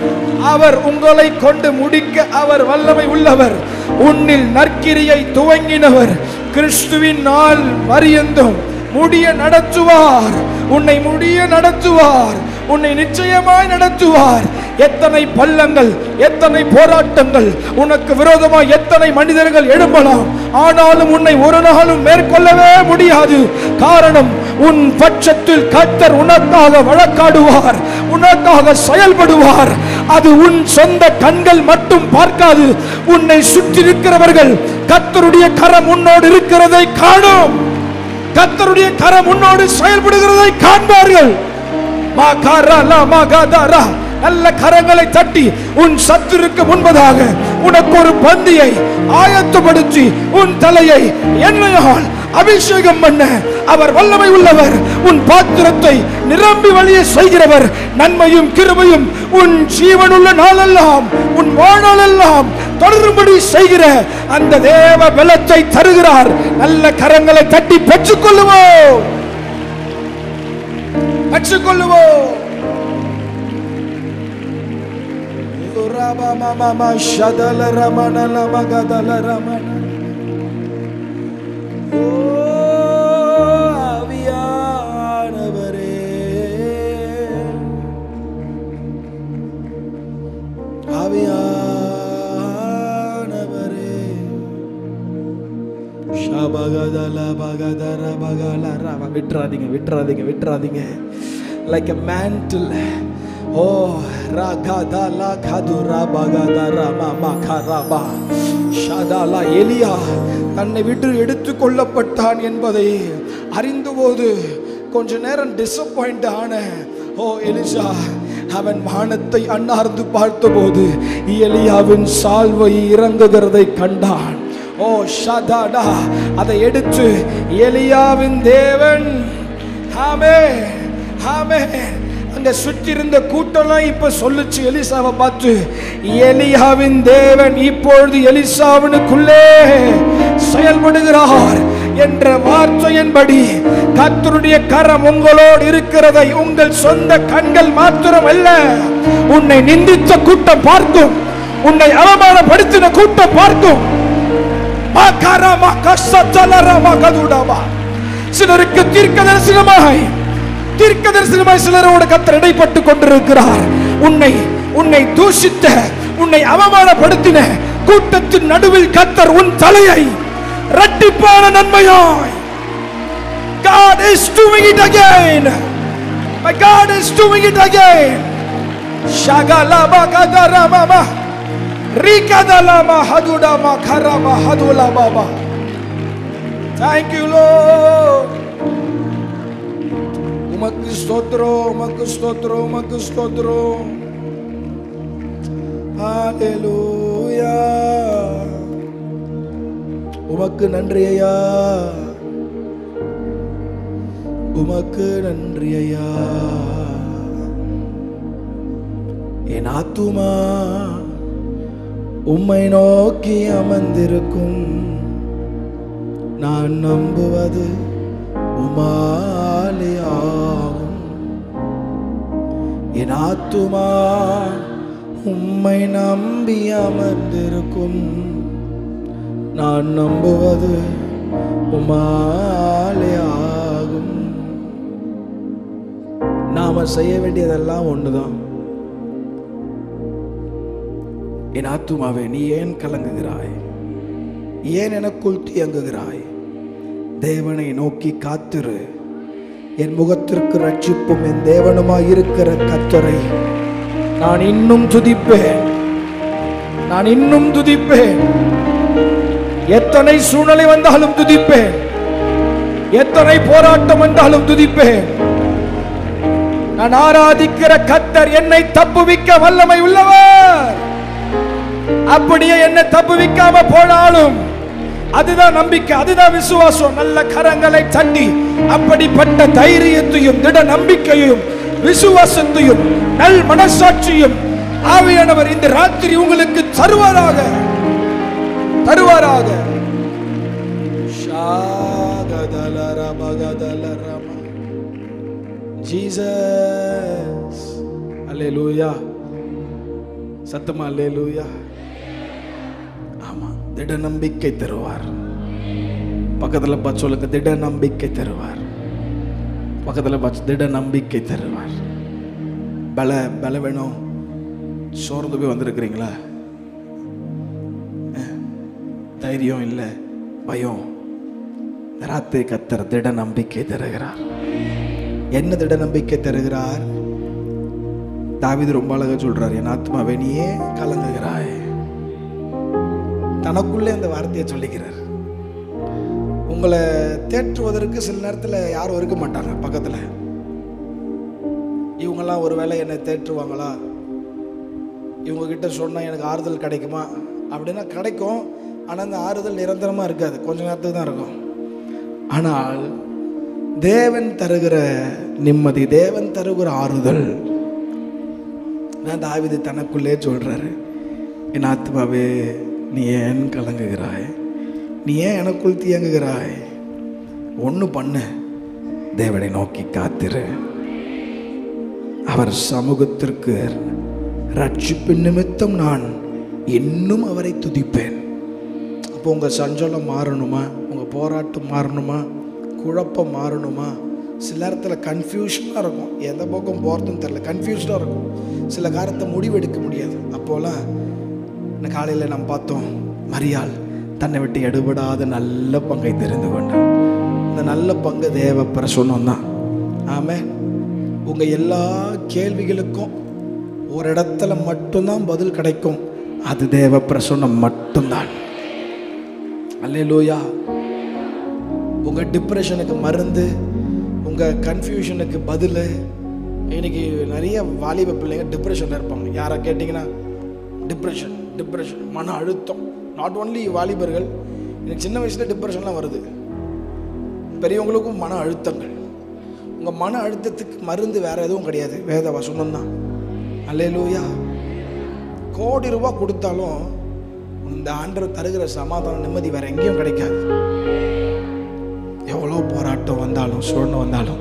Speaker 2: அவர் உங்களை கொண்டு முடிக்க அவர் வல்லமை உள்ளவர் உன்னில் நற்கிரியை துவங்கினவர் கிறிஸ்துவின் நாள் வரியந்தும் முடிய நடத்துவார் உன்னை முடிய நடத்துவார் உன்னை நிச்சயமாய் நடத்துவார் எத்தனை பள்ளங்கள் எத்தனை போராட்டங்கள் உனக்கு விரோதமாய் எத்தனை மனிதர்கள் எழும்பலாம் ஆனாலும் உன்னை ஒரு நாளும் மேற்கொள்ளவே முடியாது காரணம் உன் பட்சத்தில் கர்த்தர் உனக்காக வழக்காடுவார் உனக்காக செயல்படுவார் அது உன் சொந்த கண்கள் மட்டும் பார்க்காது உன்னை சுற்றி இருக்கிறவர்கள் கர்த்தருடைய கரம் உன்னோடு இருக்கிறதை காணும் கர்த்தருடைய கரம் உன்னோடு செயல்படுகிறதை காண்பார்கள் மா காரா லா மா காதாரா நல்ல கரங்களை தட்டி உன் சத்துருக்கு முன்பதாக உனக்கு ஒரு பந்தியை ஆயத்தப்படுத்தி உன் தலையை எண்ணெயால் அபிஷேகம் பண்ண அவர் வல்லமை உள்ளவர் உன் பாத்திரத்தை நிரம்பி வழிய செய்கிறவர் நன்மையும் கிருபையும் உன் ஜீவனுள்ள நாளெல்லாம் உன் வாழ்நாளெல்லாம் தொடரும்படி செய்கிற அந்த தேவ பலத்தை தருகிறார் நல்ல கரங்களை தட்டி பெற்றுக்கொள்ளுவோம் பெற்றுக்கொள்ளுவோம் ரமமமம ஷதல ரமணல மகதல ரமண. ஓ, ஆவியானவரே. ஆவியானவரே. ஷபகதல பகதர பகல ரவ. விட்டுறாதீங்க விட்டுறாதீங்க விட்டுறாதீங்க லைக் a mantle ஓ ராகதல கதுரா பகதர மம கரபா ஷதல எலியா தன்னை விட்டு எடுத்துக் கொள்ளப்பட்டான் என்பதை அறிந்தபோது கொஞ்ச நேரம் டிசப்பாயிண்ட் ஆன ஓ எலிசா அவன் வானத்தை அண்ணார்ந்து பார்த்தபோது எலியாவின் சால்வை இறங்குகிறதை கண்டான் ஓ ஷதாடா அதை எடுத்து எலியாவின் தேவன் ஆமே ஆமே அங்க சுற்றி இருந்த கூட்டம்லாம் இப்ப சொல்லுச்சு எலிசாவை பார்த்து எலியாவின் தேவன் இப்பொழுது எலிசாவினுக்குள்ளே செயல்படுகிறார் என்ற வார்த்தையின்படி கர்த்தருடைய கரம் உங்களோடு இருக்கிறதை உங்கள் சொந்த கண்கள் மாத்திரம் அல்ல உன்னை நிந்தித்த கூட்டம் பார்க்கும் உன்னை அவமானப்படுத்தின கூட்டம் பார்க்கும் மாகாராமா கஷ்டத்தலராமா கதுடாமா. சிலருக்கு தீர்க்க தரிசனமாய் தீர்க்க தரிசனமாய் சிலரோடு கத்தர் இடைப்பட்டு கொண்டிருக்கிறார் உன்னை உன்னை தூஷித்த உன்னை அவமானப்படுத்தின கூட்டத்தின் நடுவில் கத்தர் உன் தலையை இரட்டிப்பான நன்மையாய் God is doing it again. My God is doing it again. Shagalaba kadarama. Rikadalama hadudama karama hadulababa. Thank you, Lord. உமக்கு ஸ்தோத்திரம் உமக்கு ஸ்தோத்திரம் உமக்கு ஸ்தோத்திரம் ஹalleluya உமக்கு நன்றி ஐயா உமக்கு நன்றி ஐயா என் ஆத்துமா உம்மை நோக்கி அமர்ந்திருக்கும் நான் நம்புவது உமாலே ஆகும் என் ஆத்துமா உம்மை நம்பி அமர்ந்திருக்கும் நான் நம்புவது உமாலே ஆகும் நாம செய்ய வேண்டியதெல்லாம் ஒண்ணுதான் என் ஆத்துமாவே நீ ஏன் கலங்குகிறாய் ஏன் எனக்குள் தியங்குகிறாய் தேவனை நோக்கி காத்திரு என் முகத்திற்கு ரட்சிப்பும் என் தேவனுமாய் இருக்கிற கத்தரை நான் இன்னும் துதிப்பேன் நான் இன்னும் துதிப்பேன் எத்தனை சூழ்நிலை வந்தாலும் துதிப்பேன் எத்தனை போராட்டம் வந்தாலும் துதிப்பேன் நான் ஆராதிக்கிற கத்தர் என்னை தப்புவிக்க வல்லமை உள்ளவர் அப்படியே என்னை தப்புவிக்காம போனாலும் அதுதான் நம்பிக்கை அதுதான் விசுவாசம் நல்ல கரங்களை தட்டி அப்படிப்பட்ட தைரியத்தையும் திட நம்பிக்கையையும் விசுவாசத்தையும் நல் மனசாட்சியும் ஆவியானவர் இந்த ராத்திரி உங்களுக்கு தருவாராக தருவாராக ஜீசஸ் அல்லேலூயா சத்தமா அல்லேலூயா ஆமா திட நம்பிக்கை தருவார் பக்கத்துல பார்த்து சொல்லுங்க திட நம்பிக்கை தருவார் பக்கத்துல பார்த்து திட நம்பிக்கை தருவார் பல பல வேணும் சோர்ந்து போய் வந்திருக்கிறீங்களா அஹ், தைரியம் இல்லை பயம் ராத்திரி கத்தர் திட நம்பிக்கை தருகிறார் என்ன திட நம்பிக்கை தருகிறார் தாவீது ரொம்ப அழகா சொல்றார் என் ஆத்மாவே நீயே கலங்குகிறாய் தனக்குள்ளே அந்த வார்த்தையை சொல்லிக்கிறார் உங்களை தேற்றுவதற்கு சில நேரத்தில் யாரும் இருக்க மாட்டாங்க பக்கத்தில் இவங்கெல்லாம் ஒருவேளை என்னை தேற்றுவாங்களா இவங்க கிட்ட சொன்னால் எனக்கு ஆறுதல் கிடைக்குமா அப்படின்னா கிடைக்கும் ஆனால் அந்த ஆறுதல் நிரந்தரமாக இருக்காது கொஞ்ச நேரத்துக்கு தான் இருக்கும் ஆனால் தேவன் தருகிற நிம்மதி தேவன் தருகிற ஆறுதல் நான் தாவிது தனக்குள்ளே சொல்றாரு என் ஆத்மாவே நீ ஏன் கலங்குகிறாய் நீ ஏன் எனக்குள் தியங்குகிறாய் ஒன்று பண்ணு தேவனை நோக்கி காத்திரு அவர் சமூகத்திற்கு ரட்சிப்பின் நிமித்தம் நான் இன்னும் அவரை துதிப்பேன் அப்போ உங்கள் சஞ்சலம் மாறணுமா உங்கள் போராட்டம் மாறணுமா குழப்பம் மாறணுமா சில நேரத்தில் கன்ஃபியூஷனாக இருக்கும் எந்த பக்கம் போகிறதுன்னு தெரில கன்ஃபியூஸ்டாக இருக்கும் சில காரியத்தை முடிவெடுக்க முடியாது அப்போலாம் இந்த காலையில் நாம் பார்த்தோம் மரியாள் தன்னை விட்டு எடுபடாத நல்ல பங்கை தெரிந்து கொண்டான் இந்த நல்ல பங்கு தேவ பிரசனம் தான் ஆமே உங்கள் எல்லா கேள்விகளுக்கும் ஒரு இடத்துல மட்டும்தான் பதில் கிடைக்கும் அது தேவ பிரசன்னம் மட்டும்தான் அல்லேலூயா உங்கள் டிப்ரெஷனுக்கு மருந்து உங்கள் கன்ஃபியூஷனுக்கு பதில் இன்னைக்கு நிறைய வாலிப பிள்ளைங்க டிப்ரெஷனில் இருப்பாங்க யாரை கேட்டிங்கன்னா டிப்ரெஷன் டிப்ரெஷன் மன அழுத்தம் நாட் ஒன்லி வாலிபர்கள் எனக்கு சின்ன வயசில் டிப்ரெஷன்லாம் வருது பெரியவங்களுக்கும் மன அழுத்தங்கள் உங்கள் மன அழுத்தத்துக்கு மருந்து வேற எதுவும் கிடையாது வேத வசனம் தான் அல்லேலூயா கோடி ரூபாய் கொடுத்தாலும் இந்த ஆண்டவர் தருகிற சமாதானம் நிம்மதி வேற எங்கேயும் கிடைக்காது எவ்வளோ போராட்டம் வந்தாலும் சூழ்நிலை வந்தாலும்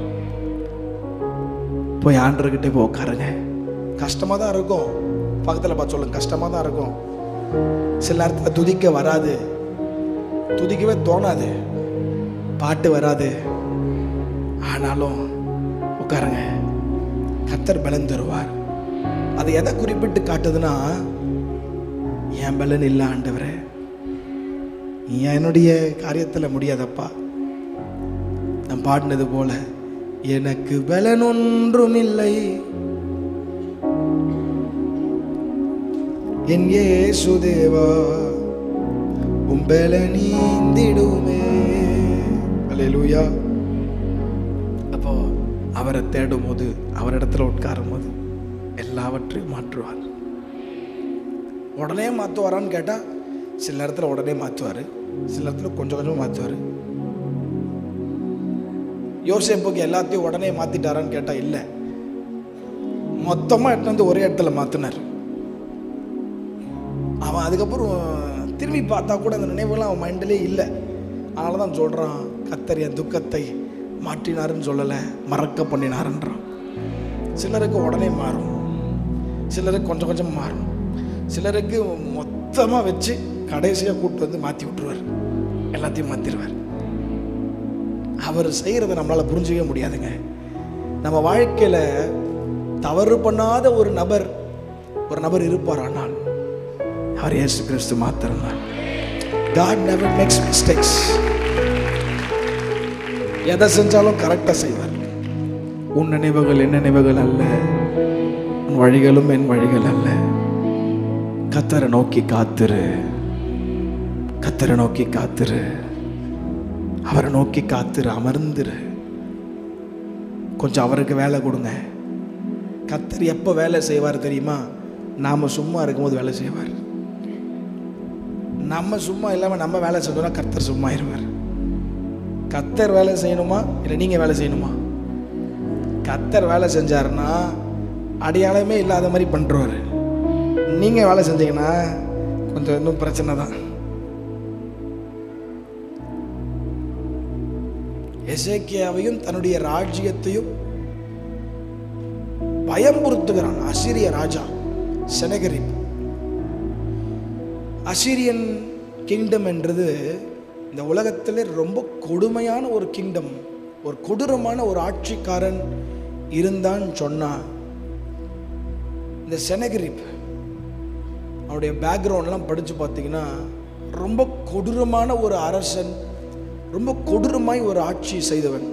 Speaker 2: போய் ஆண்டர்கிட்ட போய் உட்காருங்க கஷ்டமாக தான் இருக்கும் பக்கத்தில் பார்த்து சொல்லுங்க கஷ்டமாக தான் இருக்கும் சில நேரத்தில் துதிக்க வராது துதிக்கவே தோணாது பாட்டு வராது ஆனாலும் உட்காருங்க கத்தர் பலன் தருவார் அது எதை குறிப்பிட்டு காட்டுதுன்னா என் பலன் இல்லை ஆண்டவரே என்னுடைய காரியத்தில் முடியாதப்பா நான் பாடினது போல எனக்கு பலன் ஒன்றும் இல்லை என் இயேசுதேவா உம் பலனீந்திடுமே அல்லேலூயா அப்போ அவரை தேடும் போது அவரிடத்துல உட்காரும் போது எல்லாவற்றையும் மாற்றுவார் உடனே மாற்றுவாரான்னு கேட்டால் சில நேரத்தில் உடனே மாற்றுவார் சில நேரத்தில் கொஞ்சம் கொஞ்சம் மாற்றுவார் யோசேப்புக்கு எல்லாத்தையும் உடனே மாற்றிட்டாரான்னு கேட்டால் இல்லை மொத்தமாக எடுத்து வந்து ஒரே இடத்துல மாற்றினார் அவன் அதுக்கப்புறம் திரும்பி பார்த்தா கூட அந்த நினைவுலாம் அவன் மைண்டிலே இல்லை அதனால தான் சொல்கிறான் கத்தர் என் துக்கத்தை மாற்றினாருன்னு சொல்லலை மறக்க பண்ணினாருன்றான் சிலருக்கு உடனே மாறும் சிலருக்கு கொஞ்சம் கொஞ்சம் மாறும் சிலருக்கு மொத்தமாக வச்சு கடைசியாக கூப்பிட்டு வந்து மாற்றி விட்டுருவார் எல்லாத்தையும் மாற்றிடுவார்
Speaker 1: அவர் செய்கிறத நம்மளால் புரிஞ்சிக்கவே முடியாதுங்க நம்ம வாழ்க்கையில் தவறு பண்ணாத ஒரு நபர் ஒரு நபர் இருப்பார் ஆனால் அவர் இயேசு கிறிஸ்து மாத்திரம்தான் God never makes mistakes எதை செஞ்சாலும் கரெக்டாக செய்வார் உன் நினைவுகள் என் நினைவுகள் அல்ல உன் வழிகளும் என் வழிகள் அல்ல கத்தரை நோக்கி காத்திரு கத்தரை நோக்கி காத்திரு அவரை நோக்கி காத்திரு அமர்ந்துரு கொஞ்சம் அவருக்கு வேலை கொடுங்க கத்தர் எப்போ வேலை செய்வார் தெரியுமா நாம் சும்மா இருக்கும்போது வேலை செய்வார் நம்ம சும்மா இல்லாமல் நம்ம வேலை செஞ்சோம்னா கர்த்தர் சும்மா இருவார் கத்தர் வேலை செய்யணுமா இல்லை நீங்கள் வேலை செய்யணுமா கத்தர் வேலை செஞ்சாருன்னா அடையாளமே இல்லாத மாதிரி பண்ணுறவர் நீங்கள் வேலை செஞ்சீங்கன்னா கொஞ்சம் இன்னும் பிரச்சனை தான் எசேக்கியாவையும் தன்னுடைய ராஜ்யத்தையும் பயம்புறுத்துகிறான் அசிரிய ராஜா செனகரிப் அசிரியன் கிங்டம் என்றது இந்த உலகத்திலே ரொம்ப கொடுமையான ஒரு கிங்டம் ஒரு கொடூரமான ஒரு ஆட்சிக்காரன் இருந்தான்னு சொன்னா இந்த செனகரிப் அவருடைய பேக்ரவுண்ட்லாம் படித்து பார்த்தீங்கன்னா ரொம்ப கொடூரமான ஒரு அரசன் ரொம்ப கொடூரமாய் ஒரு ஆட்சி செய்தவன்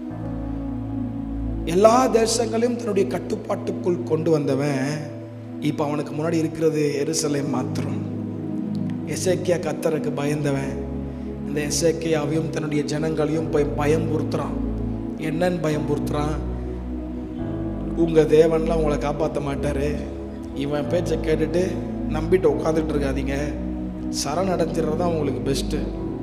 Speaker 1: எல்லா தேசங்களையும் தன்னுடைய கட்டுப்பாட்டுக்குள் கொண்டு வந்தவன் இப்போ அவனுக்கு முன்னாடி இருக்கிறது எருசலேம் மாத்திரம் எசேக்கியா கத்தருக்கு பயந்தவன் இந்த எசேக்கியாவையும் தன்னுடைய ஜனங்களையும் போய் பயம் பொறுத்துறான் என்னன்னு பயம் பொறுத்துறான் உங்கள் தேவன்லாம் உங்களை காப்பாற்ற மாட்டார் இவன் பேச்சை கேட்டுட்டு நம்பிட்டு உட்காந்துட்டு இருக்காதீங்க சரணடைஞ்சிடுறது தான் உங்களுக்கு பெஸ்ட்டு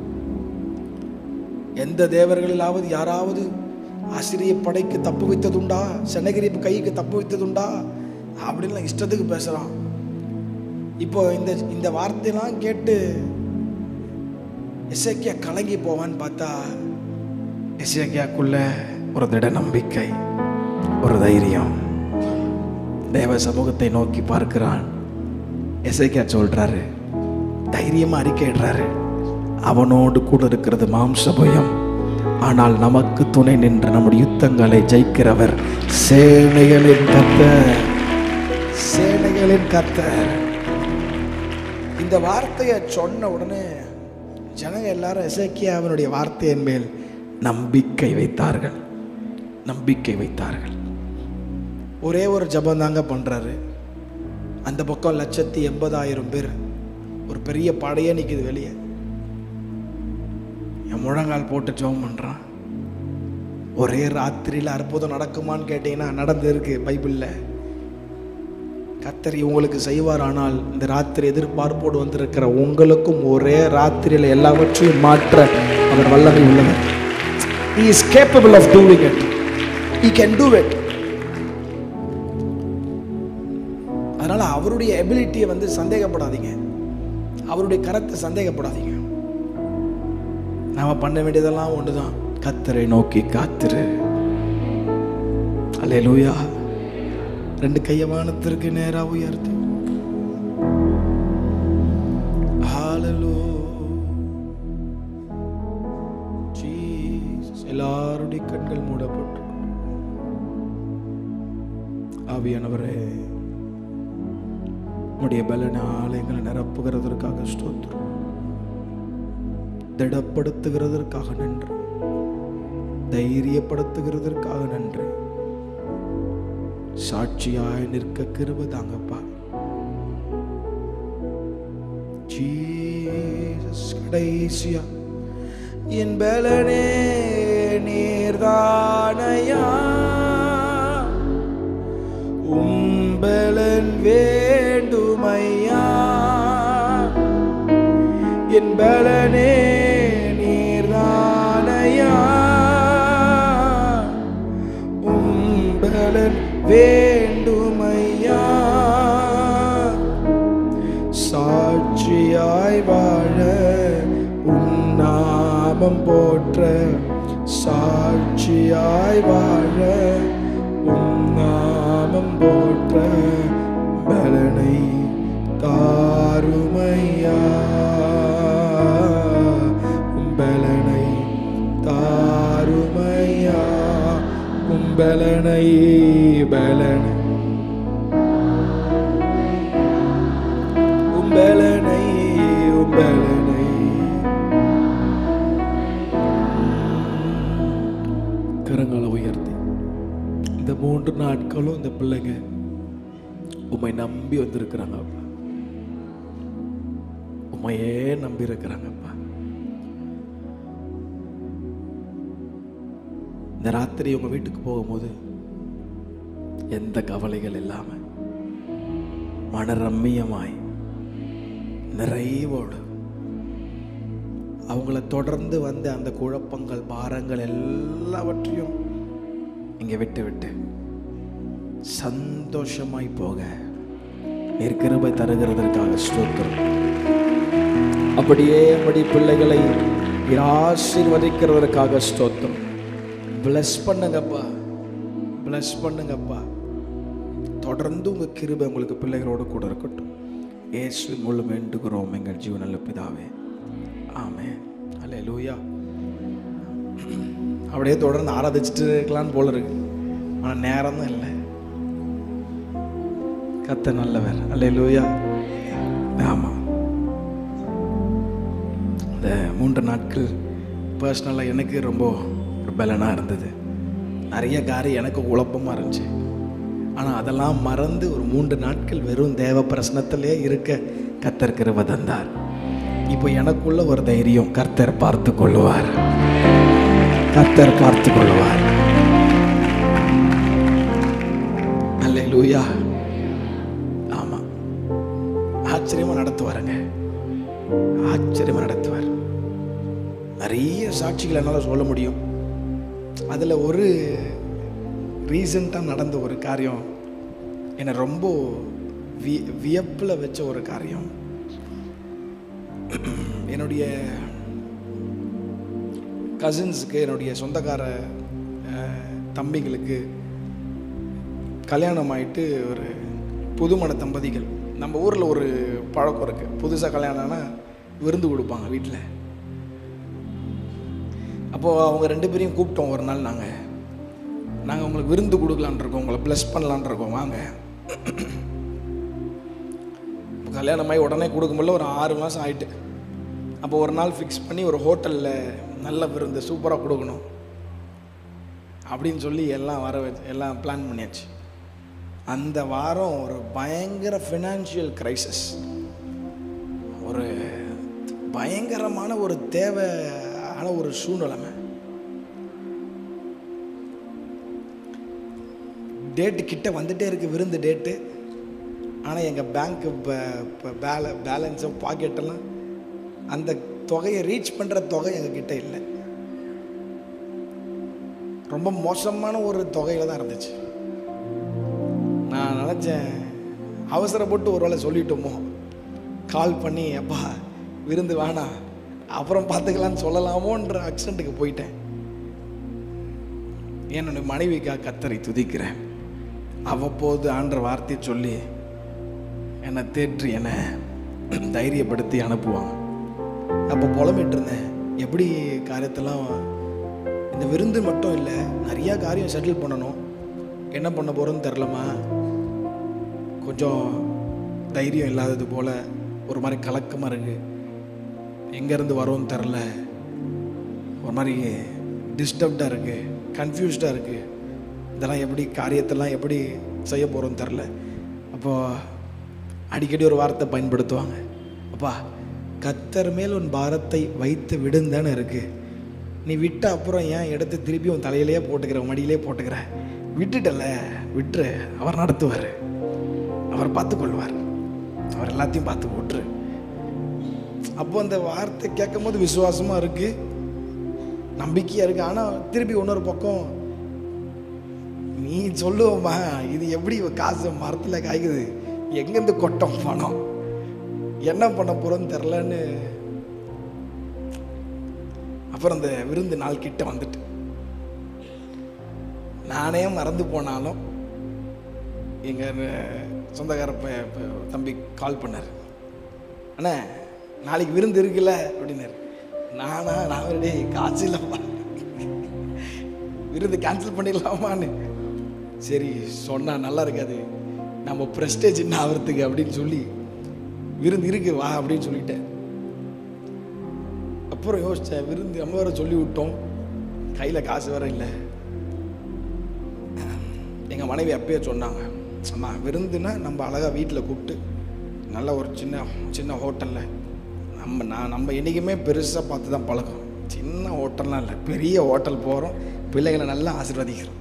Speaker 1: எந்த தேவர்களிலாவது யாராவது ஆசிரிய படைக்கு தப்பு வைத்ததுண்டா சென்னகிரிப்பு கைக்கு தப்பு வைத்ததுண்டா அப்படின்லாம் இஷ்டத்துக்கு பேசுகிறான் இப்போ இந்த இந்த வார்த்தையெல்லாம் கேட்டு எசேக்கியா கலங்கி போவான்னு பார்த்தா எசேக்கியாக்குள்ள ஒரு திட நம்பிக்கை ஒரு தைரியம் தேவ சமூகத்தை நோக்கி பார்க்கிறான் எசேக்கியா சொல்றாரு தைரியமா அறிக்கையிடுறாரு அவனோடு கூட இருக்கிறது மாம்ச பயம் ஆனால் நமக்கு துணை நின்று நம்முடைய யுத்தங்களை ஜெயிக்கிறவர் சேனைகளின் கத்தர் சேனைகளின் கத்தர் இந்த வார்த்தையை சொன்ன உடனே ஜனங்க எல்லாரும் எசேக்கியா அவனுடைய வார்த்தையின் மேல் நம்பிக்கை வைத்தார்கள் நம்பிக்கை வைத்தார்கள் ஒரே ஒரு ஜபம் தாங்க பண்றாரு அந்த பக்கம் லட்சத்தி எண்பதாயிரம் பேர் ஒரு பெரிய படையே நிக்குது வெளியே என் முழங்கால் போட்டு ஜெபம் பண்றான் ஒரே ராத்திரியில் அற்புதம் நடக்குமான்னு கேட்டீங்கன்னா நடந்திருக்கு பைபிளில் கத்தர் உங்களுக்கு செய்வார் ஆனால் இந்த ராத்திரி எதிர்பார்ப்போடு வந்திருக்கிற உங்களுக்கும் ஒரே ராத்திரியில் எல்லாவற்றையும் மாற்ற அவர் வல்லமை உள்ளவர் he is capable of doing it he can do it அதனால அவருடைய எபிலிட்டியை வந்து சந்தேகப்படாதீங்க அவருடைய கரத்தை சந்தேகப்படாதீங்க நாம பண்ண வேண்டியதெல்லாம் ஒண்ணுதான் கத்தரை நோக்கி காத்திரு அல்லேலூயா ரெண்டு கைய வானத்திற்கு நேரா உயர்த்து Hallelujah. Jesus. எல்லாருடைய கண்கள் மூடப்பட்டு ஆவியானவரே உடைய பலன ஆலயங்களை நிரப்புகிறதற்காக ஸ்தோத்திரம் திடப்படுத்துகிறதற்காக நன்றி தைரியப்படுத்துகிறதற்காக நன்றி சாட்சியாய் நிற்க கிருப தாங்கப்பா ஜீசஸ் கடைசியா என் பலனே நீர்தானையா உம்பலன் வேண்டுமையா என் பலனே நீர்தானையா உம்பலன் வேண்டுமையா சாட்சியாய் வாழ உன்னாமம் போற்ற சாட்சியாய் வாழ உன்னாமம் போற்ற பலனை தாருமையா பலனை தாருமையா
Speaker 2: பலனை பலனை உம் பலனை உம் பலனை கரங்களை உயர்த்தி இந்த மூன்று நாட்களும் இந்த பிள்ளைங்க உம்மை நம்பி வந்திருக்கிறாங்க அப்பா உம்மையே நம்பி இருக்கிறாங்கப்பா இந்த ராத்திரி உங்க வீட்டுக்கு போகும்போது எந்த கவலைகள் இல்லாம மனரம்மியமாய் நிறைவோடு அவங்கள தொடர்ந்து வந்த அந்த குழப்பங்கள் பாரங்கள் எல்லாவற்றையும் இங்க விட்டு விட்டு சந்தோஷமாய் போக நீர் கிருபை தருகிறதற்காக ஸ்தோத்திரம் அப்படியே படி பிள்ளைகளை நீர் ஆசீர்வதிக்கிறதற்காக ஸ்தோத்திரம் bless பண்ணுங்கப்பா bless பண்ணுங்கப்பா தொடர்ந்து உங்க கிருபை உங்களுக்கு பிள்ளைகளோடு கூட இருக்கட்டும் இயேசு முழு வேண்டுகிறோம் எங்கள் ஜீவனல்ல பிதாவே ஆமே அல்ல லூயா அப்படியே தொடர்ந்து ஆராதிச்சுட்டு இருக்கலாம்னு போல இருக்கு ஆனால் நேரம் தான் இல்லை கத்த நல்லவர் அல்ல லூயா ஆமாம் இந்த மூன்று நாட்கள் பர்சனலாக எனக்கு ரொம்ப ஒரு பலனாக இருந்தது நிறைய காரியம் எனக்கு குழப்பமாக இருந்துச்சு ஆனால் அதெல்லாம் மறந்து ஒரு மூன்று நாட்கள் வெறும் தேவ பிரசனத்திலே இருக்க கத்தர் கிருபை தந்தார் இப்போ எனக்குள்ள ஒரு தைரியம் கர்த்தர் பார்த்து கொள்ளுவார் கர்த்தர் பார்த்து கொள்ளுவார் அல்லேலூயா ஆமாம் ஆச்சரியமாக நடத்துவாருங்க ஆச்சரியமாக நடத்துவார் நிறைய சாட்சிகள் என்னால் சொல்ல முடியும் அதில் ஒரு ரீசண்டாக நடந்த ஒரு காரியம் என்னை ரொம்ப வி வியப்பில் வச்ச ஒரு காரியம் என்னுடைய கசின்ஸுக்கு என்னுடைய சொந்தக்கார அஹ், தம்பிங்களுக்கு கல்யாணம் ஆயிட்டு ஒரு புதுமண தம்பதிகள் நம்ம ஊரில் ஒரு பழக்கம் இருக்குது புதுசாக கல்யாணம்னா விருந்து கொடுப்பாங்க வீட்டில் அப்போது அவங்க ரெண்டு பேரையும் கூப்பிட்டோம் ஒரு நாள் நாங்கள் நாங்கள் உங்களுக்கு விருந்து கொடுக்கலான் இருக்கோம் உங்களை ப்ளஸ் பண்ணலான் இருக்கோம் வாங்க இப்போ கல்யாணமாகி உடனே கொடுக்கும்போது ஒரு ஆறு மாதம் ஆயிட்டு அப்போ ஒரு நாள் ஃபிக்ஸ் பண்ணி ஒரு ஹோட்டலில் நல்ல விருந்து சூப்பராக கொடுக்கணும் அப்படின்னு சொல்லி எல்லாம் வர வச்சு எல்லாம் பிளான் பண்ணியாச்சு அந்த வாரம் ஒரு பயங்கர ஃபினான்ஷியல் கிரைசிஸ் ஒரு பயங்கரமான ஒரு தேவையான ஒரு சூழ்நிலைமை டேட்டு கிட்ட வந்துட்டே இருக்கு விருந்து டேட்டு ஆனால் எங்கள் பேங்க்கு பேல பேலன்ஸு பாக்கெட்டெல்லாம் அந்த தொகையை ரீச் பண்ணுற தொகை எங்கள் கிட்ட இல்லை ரொம்ப மோசமான ஒரு தொகையில் தான் இருந்துச்சு நான் நினச்சேன் அவசரப்பட்டு ஒரு வேளை சொல்லிட்டோமோ கால் பண்ணி அப்பா விருந்து வேணாம் அப்புறம் பார்த்துக்கலான்னு சொல்லலாமோன்ற அக்சண்ட்டுக்கு போயிட்டேன் என்னுடைய மனைவிக்காக கத்தரை துதிக்கிறேன் அவ்வப்போது ஆன்ற வார்த்தையை சொல்லி என்னை தேற்றி என்னை தைரியப்படுத்தி அனுப்புவாங்க அப்போ புலம்பிட்டு இருந்தேன் எப்படி காரியத்தெல்லாம் இந்த விருந்து மட்டும் இல்லை நிறையா காரியம் செட்டில் பண்ணணும் என்ன பண்ண போகிறோன்னு தெரிலமா கொஞ்சம் தைரியம் இல்லாதது போல் ஒரு மாதிரி கலக்கமாக இருக்குது எங்கேருந்து வரோன்னு தெரில ஒரு மாதிரி டிஸ்டர்ப்டாக இருக்குது கன்ஃபியூஸ்டாக இருக்குது இதெல்லாம் எப்படி காரியத்தெல்லாம் எப்படி செய்ய போகிறோன்னு தெரில அப்போது அடிக்கடி ஒரு வார்த்தை பயன்படுத்துவாங்க அப்பா கத்தர் மேல் உன் பாரத்தை வைத்து விடுந்தானே இருக்கு நீ விட்ட அப்புறம் ஏன் எடுத்து திருப்பி உன் தலையிலேயே போட்டுக்கிற உன் மடியிலே போட்டுக்கிற விட்டுட்டல விட்டுரு அவர் நடத்துவார் அவர் பார்த்துக்கொள்வார் அவர் எல்லாத்தையும் பார்த்து விட்டுரு அப்போ அந்த வார்த்தை கேட்கும் போது விசுவாசமாக இருக்கு நம்பிக்கையாக இருக்கு ஆனால் திருப்பி இன்னொரு பக்கம் நீ சொல்லுவோம்மா இது எப்படி இவ காசு மரத்தில் காய்க்குது எங்கேருந்து கொட்டம் பணம் என்ன பண்ண போகிறோன்னு தெரிலன்னு அப்புறம் இந்த விருந்து நாள் கிட்ட வந்துட்டு நானே மறந்து போனாலும் எங்கள் சொந்தக்கார ப- ப- தம்பி கால் பண்ணார் அண்ணே நாளைக்கு விருந்து இருக்குல்ல அப்படின்னாரு நானா நான் டேய் காசு இல்லைப்பா விருந்து கேன்சல் பண்ணிடலாமான்னு
Speaker 1: சரி சொன்னா நல்லா இருக்காது நம்ம ப்ரெஸ்டேஜ் என்ன ஆகிறதுக்கு அப்படின்னு சொல்லி விருந்து இருக்கு வா அப்படின்னு சொல்லிட்டேன் அப்புறம் யோசிச்சேன் விருந்து நம்ம வேற சொல்லி விட்டோம் கையில் காசு வேற இல்லை எங்கள் மனைவி அப்பயே சொன்னாங்க அம்மா விருந்துனா நம்ம அழகாக வீட்டில் கூப்பிட்டு நல்ல ஒரு சின்ன சின்ன ஹோட்டலில் நம்ம நான் நம்ம என்றைக்குமே பெருசாக பார்த்து தான் பழக்கம் சின்ன ஹோட்டல்லாம் இல்லை பெரிய ஹோட்டல் போகிறோம் பிள்ளைகளை நல்லா ஆசீர்வதிக்கிறோம்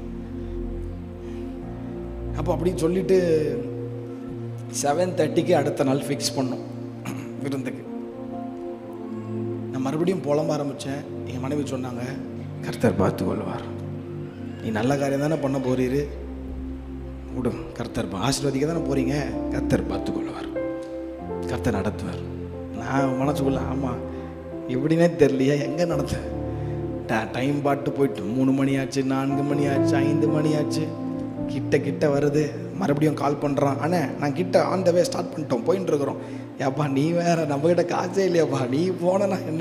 Speaker 1: அப்போ அப்படின்னு சொல்லிட்டு செவன் தேர்ட்டிக்கு அடுத்த நாள் ஃபிக்ஸ் பண்ணோம் விருந்துக்கு நான் மறுபடியும் புலம்ப ஆரம்பித்தேன் எங்கள் மனைவி சொன்னாங்க கர்த்தர் பார்த்து கொள்வார் நீ நல்ல காரியம் தானே பண்ண போறீரு விடு கர்த்தர் பா- ஆசீர்வதிக்க தானே போறீங்க கர்த்தர் பார்த்து கொள்வார் கர்த்தர் நடத்துவார் நான் மனசுக்குள்ள ஆமாம் எப்படின்னே தெரியலையா எங்கே நடத்த டைம் பாட்டு போயிட்டு மூணு மணி ஆச்சு நான்கு மணி ஆச்சு ஐந்து மணி ஆச்சு கிட்ட கிட்ட வருது மறுபடியும் கால் பண்ணுறான் அண்ணே நான் கிட்ட ஆன் த வே ஸ்டார்ட் பண்ணிட்டோம் போயிட்டு இருக்கிறோம் ஏப்பா நீ வேற நம்மகிட்ட காசே இல்லையாப்பா நீ போனா என்ன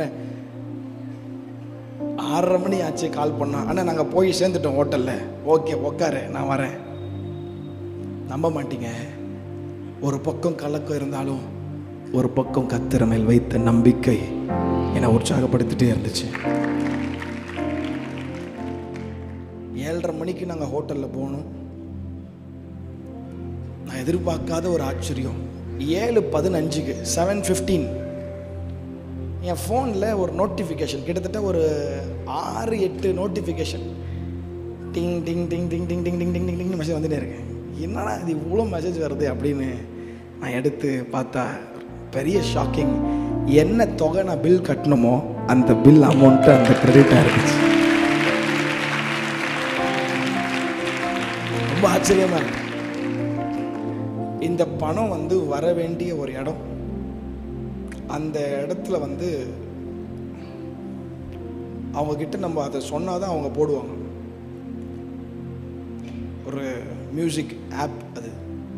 Speaker 1: ஆறரை மணி ஆச்சு கால் பண்ணா அண்ணா நாங்கள் போய் சேர்ந்துட்டோம் ஹோட்டலில் ஓகே உக்காரு நான் வரேன் நம்ப மாட்டீங்க ஒரு பக்கம் கலக்கம் இருந்தாலும் ஒரு பக்கம் கத்திர மேல் வைத்த நம்பிக்கை என்னை உற்சாகப்படுத்திட்டே இருந்துச்சு ஏழரை மணிக்கு நாங்கள் ஹோட்டலில் போனோம் நான் எதிர்பார்க்காத ஒரு ஆச்சரியம் ஏழு பதினஞ்சுக்கு செவன் ஃபிஃப்டீன் என் ஃபோனில் ஒரு நோட்டிஃபிகேஷன் கிட்டத்தட்ட ஒரு ஆறு எட்டு நோட்டிஃபிகேஷன் டிங் டிங் டிங் டிங் டிங் டிங் டிங் டிங் டிங் டிங் மெசேஜ் வந்துட்டே இருக்கேன் என்னடா இது இவ்வளோ மெசேஜ் வருது அப்படின்னு நான் எடுத்து பார்த்தா பெரிய ஷாக்கிங் என்ன தொகை நான் பில் கட்டணுமோ அந்த பில் அமௌண்ட்டு அந்த கிரெடிட்டாக இருந்துச்சு ரொம்ப ஆச்சரியமா இருக்கு இந்த பணம் வந்து வர வேண்டிய ஒரு இடம் அந்த இடத்துல வந்து அவங்க கிட்ட நம்ம அதை சொன்னாதான் அவங்க போடுவாங்க ஒரு மியூசிக் ஆப் அது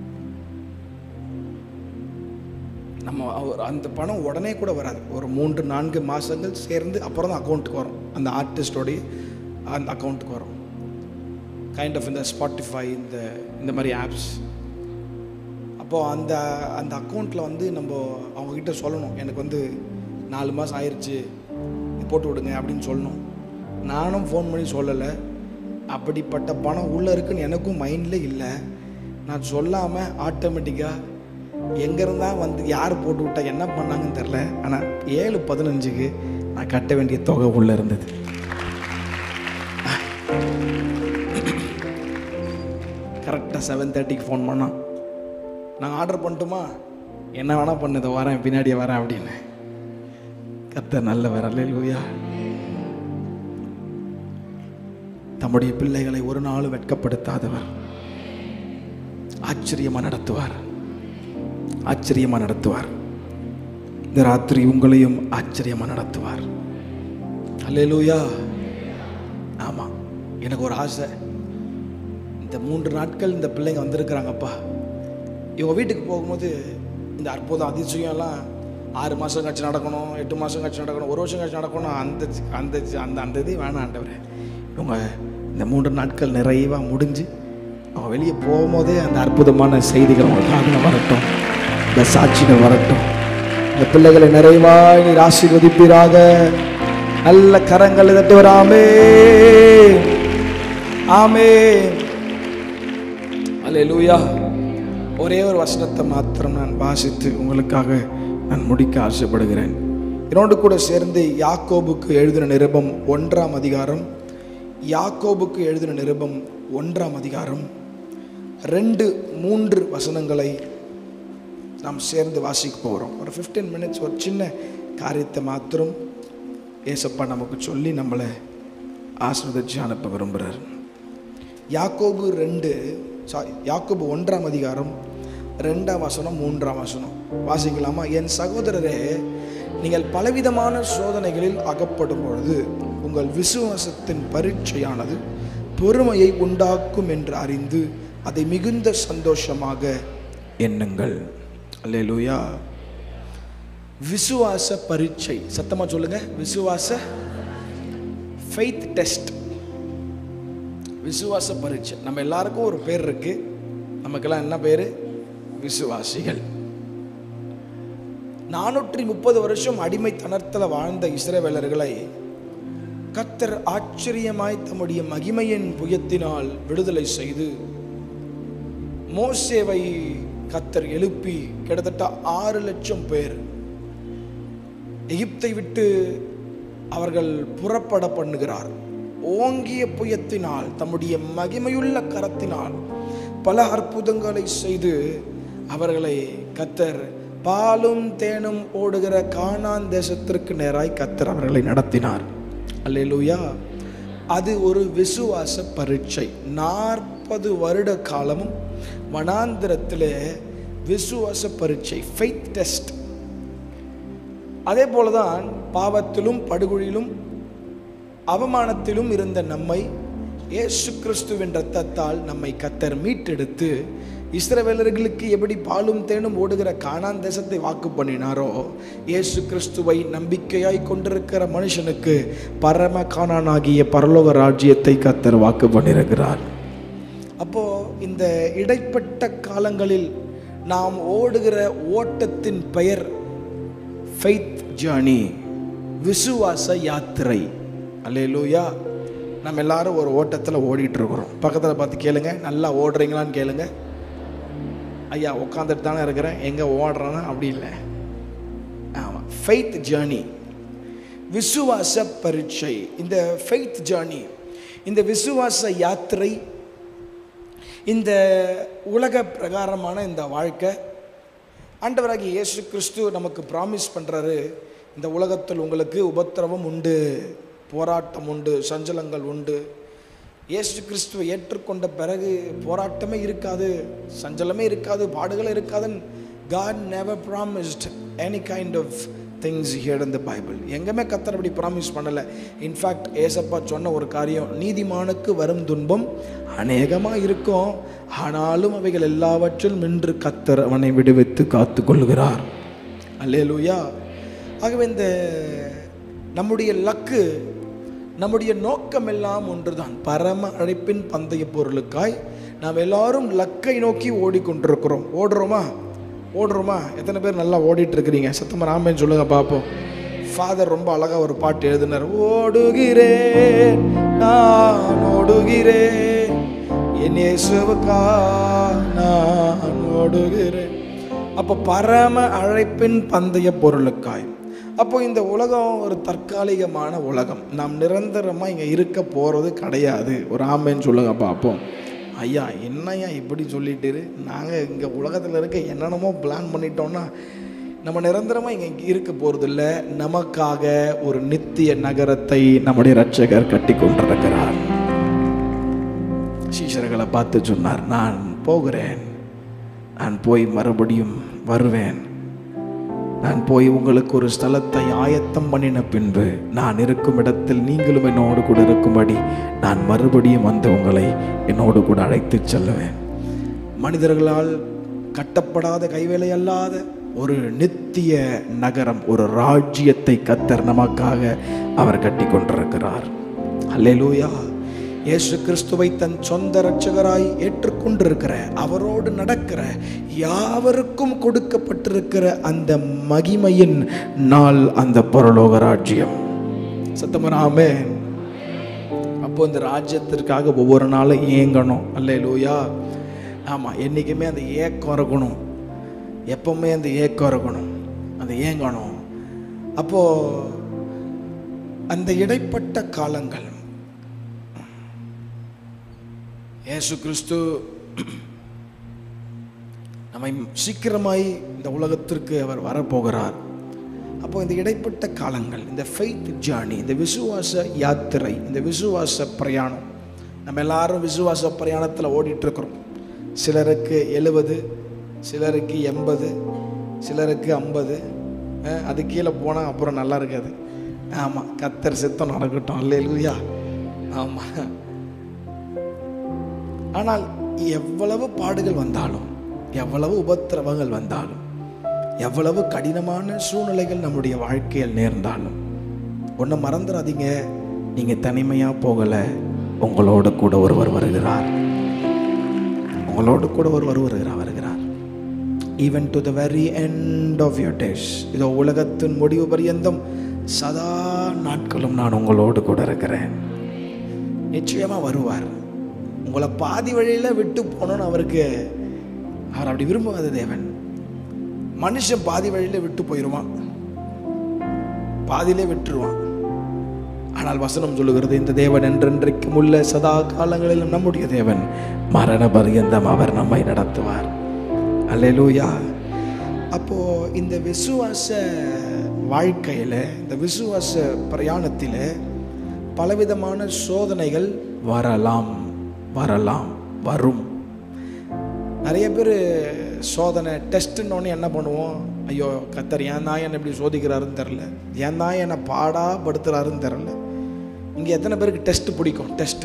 Speaker 1: நம்ம அவர் அந்த பணம் உடனே கூட வராது ஒரு மூன்று நான்கு மாதங்கள் சேர்ந்து அப்புறம் தான் அக்கௌண்ட்டுக்கு வரும் அந்த ஆர்டிஸ்டோடைய அந்த அக்கௌண்ட்டுக்கு வரும் கைண்ட் ஆஃப் இந்த ஸ்பாட்டிஃபை இந்த இந்த மாதிரி ஆப்ஸ் அப்போது அந்த அந்த அக்கௌண்ட்டில் வந்து நம்ம அவங்கக்கிட்ட சொல்லணும் எனக்கு வந்து நாலு மாதம் ஆயிடுச்சு இது போட்டு விடுங்க அப்படின்னு சொல்லணும் நானும் ஃபோன் பண்ணி சொல்லலை அப்படிப்பட்ட பணம் உள்ளே இருக்குன்னு எனக்கும் மைண்டில் இல்லை நான் சொல்லாமல் ஆட்டோமேட்டிக்காக எங்கேருந்தா வந்து யார் போட்டு விட்டா என்ன பண்ணாங்கன்னு தெரில ஆனால் ஏழு பதினஞ்சுக்கு நான் கட்ட வேண்டிய தொகை உள்ளே இருந்தது கரெக்டாக செவன் தேர்ட்டிக்கு ஃபோன் பண்ணான் நான் ஆர்டர் பண்ணட்டுமா என்ன வேணால் பண்ணுது வரேன் பின்னாடியே வரேன் அப்படின்னு கர்த்தர் நல்லவர் அல்லேலூயா தம்முடைய பிள்ளைகளை ஒரு நாளும் வெட்கப்படுத்தாதவர் ஆச்சரியமா நடத்துவார் ஆச்சரியமா நடத்துவார் இந்த ராத்திரி உங்களையும் ஆச்சரியமா நடத்துவார் அல்லேலூயா ஆமா எனக்கு ஒரு ஆசை இந்த மூன்று நாட்கள் இந்த பிள்ளைங்க வந்திருக்கிறாங்கப்பா இவங்க வீட்டுக்கு போகும்போது இந்த அற்புதம் அதிசயம்லாம் ஆறு மாதம் கழிச்சு நடக்கணும் எட்டு மாதம் கழிச்சு நடக்கணும் ஒரு வருஷம் கழிச்சு நடக்கணும் அந்த அந்த அந்த அந்த இது வேணாம் ஆண்டவரே இவங்க இந்த மூன்று நாட்கள் நிறைவாக முடிஞ்சு அவங்க வெளியே போகும்போதே அந்த அற்புதமான செய்திகள் அவங்க காதில் வரட்டும் இந்த சாட்சிகள் வரட்டும் இந்த பிள்ளைகளை நிறைவாய் நீர் ஆசீர்வதிப்பீராக நல்ல கரங்களை தட்டி வராமே ஆமே அல்லேலூயா ஒரே ஒரு வசனத்தை மாத்திரம் நான் வாசித்து உங்களுக்காக நான் முடிக்க ஆசைப்படுகிறேன் என்னோடு கூட சேர்ந்து யாக்கோபுக்கு எழுதின நிருபம் ஒன்றாம் அதிகாரம் யாக்கோபுக்கு எழுதின நிருபம் ஒன்றாம் அதிகாரம் ரெண்டு மூன்று வசனங்களை நாம் சேர்ந்து வாசிக்க போகிறோம் ஒரு 15 மினிட்ஸ் ஒரு சின்ன காரியத்தை மாத்திரம் ஏசப்பா நமக்கு சொல்லி நம்மளை ஆசிர்வதிச்சு அனுப்ப விரும்புகிறார் யாக்கோபு ரெண்டு சாரி யாக்கோபு ஒன்றாம் அதிகாரம் ரெண்டாம் வசனம் மூன்றாம் வசனம் வாசிக்கலாமா என் சகோதரரே நீங்கள் பலவிதமான சோதனைகளில் அகப்படும் பொழுது உங்கள் விசுவாசத்தின் பரீட்சையானது பொறுமையை உண்டாக்கும் என்று அறிந்து அதை மிகுந்த சந்தோஷமாக எண்ணுங்கள் அல்லேலூயா விசுவாச பரீட்சை சத்தமா சொல்லுங்க விசுவாச ஃபெய்த் டெஸ்ட் விசுவாச பரீட்சை நம்ம எல்லாருக்கும் ஒரு பேர் இருக்கு நமக்கெல்லாம் என்ன பேர் விசுவாசிகள் நானூற்றி முப்பது வருஷம் அடிமைத்தனத்தில் வாழ்ந்த இஸ்ரவேலர்களை கத்தர் ஆச்சரியமாய் தம்முடைய மகிமையின் புயத்தினால் விடுதலை செய்து மோசேவை கத்தர் எழுப்பி கிட்டத்தட்ட ஆறு லட்சம் பேர் எகிப்தை விட்டு அவர்கள் புறப்பட பண்ணுகிறார் ஓங்கிய புயத்தினால் தம்முடைய மகிமையுள்ள கரத்தினால் பல அற்புதங்களை செய்து அவர்களை கத்தர் பாலும் தேனும் ஓடுகிற கானான் தேசத்திற்கு நேராய் கத்தர் அவர்களை நடத்தினார் அல்லேலூயா அது ஒரு விசுவாச பரீட்சை நாற்பது வருட காலமும் வனாந்திரத்திலே விசுவாச பரீட்சை ஃபெய்த் டெஸ்ட் அதே போலதான் பாவத்திலும் படுகொழிலும் அவமானத்திலும் இருந்த நம்மை இயேசு கிறிஸ்துவின் இரத்தத்தால் நம்மை கத்தர் மீட்டெடுத்து இஸ்ரவேலர்களுக்கு எப்படி பாலும் தேனும் ஓடுகிற கானான் தேசத்தை வாக்கு பண்ணினாரோ இயேசு கிறிஸ்துவை நம்பிக்கையாய் கொண்டிருக்கிற மனுஷனுக்கு பரம கானானாகிய பரலோக ராஜ்யத்தை கத்தர் வாக்கு பண்ணியிருக்கிறார் அப்போ இந்த இடைப்பட்ட காலங்களில் நாம் ஓடுகிற ஓட்டத்தின் பெயர் ஃபெய்த் ஜேர்னி விசுவாச யாத்திரை அல்லேலூயா நம்ம எல்லாரும் ஒரு ஓட்டத்தில் ஓடிட்டு இருக்கிறோம் பக்கத்தில் பார்த்து கேளுங்க நல்லா ஓடுறீங்களான்னு கேளுங்க ஐயா உட்காந்துட்டு தானே இருக்கிறேன் எங்கே ஓடுறேன்னா அப்படி இல்லை ஆமாம் ஃபெய்த் ஜேர்னி விசுவாச பரீட்சை இந்த ஃபெய்த் ஜேர்னி இந்த விசுவாச யாத்திரை இந்த உலக பிரகாரமான இந்த வாழ்க்கை ஆண்டவராகிய இயேசு கிறிஸ்து நமக்கு ப்ராமிஸ் பண்ணுறாரு இந்த உலகத்தில் உங்களுக்கு உபத்திரவம் உண்டு போராட்டம் உண்டு சஞ்சலங்கள் உண்டு இயேசு கிறிஸ்துவை ஏற்றுக்கொண்ட பிறகு போராட்டமே இருக்காது சஞ்சலமே இருக்காது பாடுகளே இருக்காதுன்னு God never promised any kind of things here in the Bible எங்கேயுமே கத்தர் அப்படி ப்ராமிஸ் பண்ணலை இன்ஃபேக்ட் ஏசப்பா சொன்ன ஒரு காரியம் நீதிமானுக்கு வரும் துன்பம் அநேகமாக இருக்கும் ஆனாலும் அவைகள் எல்லாவற்றிலும் நின்று கத்தர் அவனை விடுவித்து காத்து கொள்கிறார் அல்லேலூயா ஆகவே இந்த நம்முடைய லக்கு நம்முடைய நோக்கம் எல்லாம் ஒன்றுதான் பரம அழைப்பின் பந்தய பொருளுக்காய் நாம் எல்லாரும் லக்கை நோக்கி ஓடிக்கொண்டிருக்கிறோம் ஓடுறோமா ஓடுறோமா எத்தனை பேர் நல்லா ஓடிட்டு இருக்கிறீங்க சத்தமா ராமன் சொல்லுங்க பார்ப்போம் ஃபாதர் ரொம்ப அழகா ஒரு பாட்டு எழுதினார் ஓடுகிறேன் நான் ஓடுகிறேன் என் இயேசுவுக்கா நான் ஓடுகிறேன் அப்போ பரம அழைப்பின் பந்தய பொருளுக்காய் அப்போ இந்த உலகம் ஒரு தற்காலிகமான உலகம் நாம் நிரந்தரமாக இங்கே இருக்க போகிறது கிடையாது ஒரு ஆமேன்னு சொல்லுங்க பார்ப்போம் ஐயா என்னய்யா இப்படி சொல்லிட்டு நாங்கள் இங்கே உலகத்தில் இருக்க என்னென்னமோ பிளான் பண்ணிட்டோம்னா நம்ம நிரந்தரமாக இங்கே இருக்க போகிறதில்ல நமக்காக ஒரு நித்திய நகரத்தை நம்முடைய ரட்சகர் கட்டி கொண்டிருக்கிறார் சீஷர்களை பார்த்து சொன்னார் நான் போகிறேன் நான் போய் மறுபடியும் வருவேன் நான் போய் உங்களுக்கு ஒரு ஸ்தலத்தை ஆயத்தம் பண்ணின பின்பு நான் இருக்கும் இடத்தில் நீங்களும் என்னோடு கூட இருக்கும்படி நான் மறுபடியும் வந்து உங்களை என்னோடு கூட அழைத்துச் செல்லுவேன் மனிதர்களால் கட்டப்படாத கைவேலை அல்லாத ஒரு நித்திய நகரம் ஒரு ராஜ்யத்தை கத்தர் நமக்காக அவர் கட்டி கொண்டிருக்கிறார் அல்லேலூயா இயேசு கிறிஸ்துவை தன் சொந்த இரட்சகராய் ஏற்றுக்கொண்டிருக்கிற அவரோடு நடக்கிற யாவருக்கும் கொடுக்கப்பட்டிருக்கிற அந்த மகிமையின் நாள் அந்த பரலோக ராஜ்யம் சத்தமராமே அப்போ இந்த ராஜ்யத்திற்காக ஒவ்வொரு நாளும் ஏங்கணும் அல்லேலூயா ஆமாம் என்றைக்குமே அந்த ஏக்கம் இருக்கணும் எப்பவுமே அந்த ஏக்கம் இருக்கணும் அந்த ஏங்கணும் அப்போ அந்த இடைப்பட்ட காலங்கள் இயேசு கிறிஸ்து நம்மை சீக்கிரமாய் இந்த உலகத்திற்கு அவர் வரப்போகிறார் அப்போ இந்த இடைப்பட்ட காலங்கள் இந்த ஃபெய்த் ஜார்னி இந்த விசுவாச யாத்திரை இந்த விசுவாச பிரயாணம் நம்ம எல்லாரும் விசுவாச பிரயாணத்தில் ஓடிட்டு இருக்கிறோம் சிலருக்கு எழுபது சிலருக்கு எண்பது சிலருக்கு ஐம்பது அது கீழே போனால் அப்புறம் நல்லா இருக்காது ஆமாம் கத்தர் சித்தம் நடக்கட்டும் அல்லையா ஆமாம் ஆனால் எவ்வளவு பாடுகள் வந்தாலும் எவ்வளவு உபத்திரவங்கள் வந்தாலும் எவ்வளவு கடினமான சூழ்நிலைகள் நம்முடைய வாழ்க்கையில் நேர்ந்தாலும் ஒன்றை மறந்துடாதீங்க நீங்கள் தனிமையாக போகலை உங்களோடு கூட ஒருவர் வருகிறார் உங்களோடு கூட ஒருவர் வருகிறார் வருகிறார் even to the very end of your days இதோ உலகத்தின் முடிவு பரியந்தம் சதா நாட்களும் நான் உங்களோடு கூட இருக்கிறேன் நிச்சயமாக வருவார் உங்களை பாதி வழியில் விட்டு போகணும்னு அவருக்கு அவர் அப்படி விரும்புவாத தேவன் மனுஷன் பாதி வழியில் விட்டு போயிடுவான் பாதியிலே விட்டுருவான் ஆனால் வசனம் சொல்லுகிறது இந்த தேவன் என்றென்றைக்கும் உள்ள சதா காலங்களிலும் நம்முடைய தேவன் மரண பரியந்தம் அவர் நம்மை நடத்துவார் அல்லேலூயா அப்போ இந்த விசுவாச வாழ்க்கையில் இந்த விசுவாச பிரயாணத்தில் பலவிதமான சோதனைகள் வரலாம் வரலாம் வரும் நிறைய பேர் சோதனை டெஸ்ட்டுன்னொன்னே என்ன பண்ணுவோம் ஐயோ கத்தர் ஏன் தான் என்னை இப்படி சோதிக்கிறாருன்னு தெரில ஏன் தான் என்னை பாடா படுத்துறாருன்னு தெரில இங்கே எத்தனை பேருக்கு டெஸ்ட் பிடிக்கும் டெஸ்ட்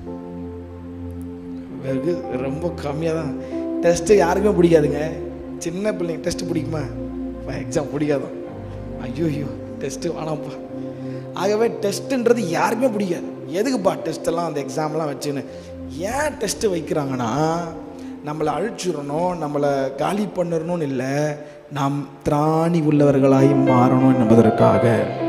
Speaker 1: வெகு ரொம்ப கம்மியாக தான் டெஸ்ட்டு யாருக்குமே பிடிக்காதுங்க சின்ன பிள்ளைங்க டெஸ்ட் பிடிக்குமா எக்ஸாம் பிடிக்காதான் ஐயோ ஐயோ டெஸ்ட்டு வேணாம்ப்பா ஆகவே டெஸ்ட்டுன்றது யாருக்குமே பிடிக்காது எதுக்குப்பா டெஸ்ட்டெல்லாம் அந்த எக்ஸாம்லாம் வச்சுன்னு ஏன் டெஸ்ட்டு வைக்கிறாங்கன்னா நம்மளை அழிச்சிடணும் நம்மளை காலி பண்ணிடணும்னு இல்லை நாம் திராணி உள்ளவர்களாய் மாறணும் என்பதற்காக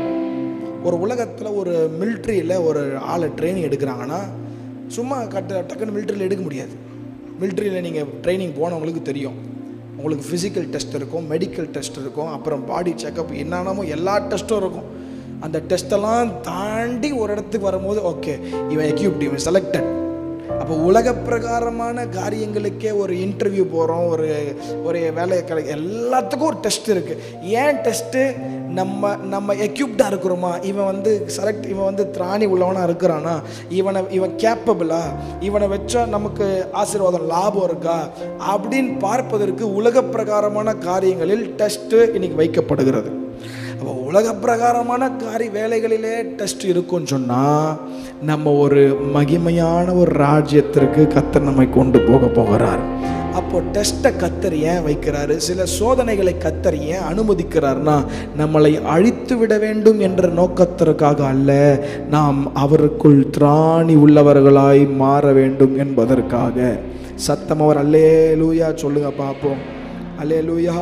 Speaker 1: ஒரு உலகத்தில் ஒரு மிலிட்ரியில் ஒரு ஆளை ட்ரைனிங் எடுக்கிறாங்கன்னா சும்மா கட்ட டக்குன்னு மிலிட்ரியில் எடுக்க முடியாது மிலிட்ரியில் நீங்கள் ட்ரைனிங் போனவங்களுக்கு தெரியும் உங்களுக்கு ஃபிசிக்கல் டெஸ்ட் இருக்கும் மெடிக்கல் டெஸ்ட் இருக்கும் அப்புறம் பாடி செக்கப் என்னென்னமோ எல்லா டெஸ்ட்டும் இருக்கும் அந்த டெஸ்ட்டெல்லாம் தாண்டி ஒரு இடத்துக்கு வரும்போது ஓகே இவன் எக்யூப்ட் இவன் செலக்டட் அப்போ உலக பிரகாரமான காரியங்களுக்கே ஒரு இன்டர்வியூ போகிறோம் ஒரு ஒரு வேலை கிடை எல்லாத்துக்கும் ஒரு டெஸ்ட் இருக்குது ஏன் டெஸ்ட்டு நம்ம நம்ம எக்யூப்டாக இருக்கிறோமா இவன் வந்து செலக்ட் இவன் வந்து திராணி உள்ளவனாக இருக்கிறானா இவனை இவன் கேப்பபிளா இவனை வச்சா நமக்கு ஆசீர்வாதம் லாபம் இருக்கா அப்படின்னு பார்ப்பதற்கு உலக பிரகாரமான காரியங்களில் டெஸ்ட்டு இன்னைக்கு வைக்கப்படுகிறது அப்போ உலக பிரகாரமான காரி வேலைகளிலே டெஸ்ட் இருக்குன்னு சொன்னால் நம்ம ஒரு மகிமையான ஒரு ராஜ்யத்திற்கு கத்தர் நம்மை கொண்டு போக போகிறார் அப்போ டெஸ்ட்டை கத்தர் ஏன் வைக்கிறாரு சில சோதனைகளை கத்தர் ஏன் அனுமதிக்கிறார்னா நம்மளை அழித்து விட வேண்டும் என்ற நோக்கத்திற்காக அல்ல நாம் அவருக்குள் திராணி உள்ளவர்களாய் மாற வேண்டும் என்பதற்காக சத்தம் அவர் அல்லே லூயா சொல்லுங்க பார்ப்போம் அல்லே லூயா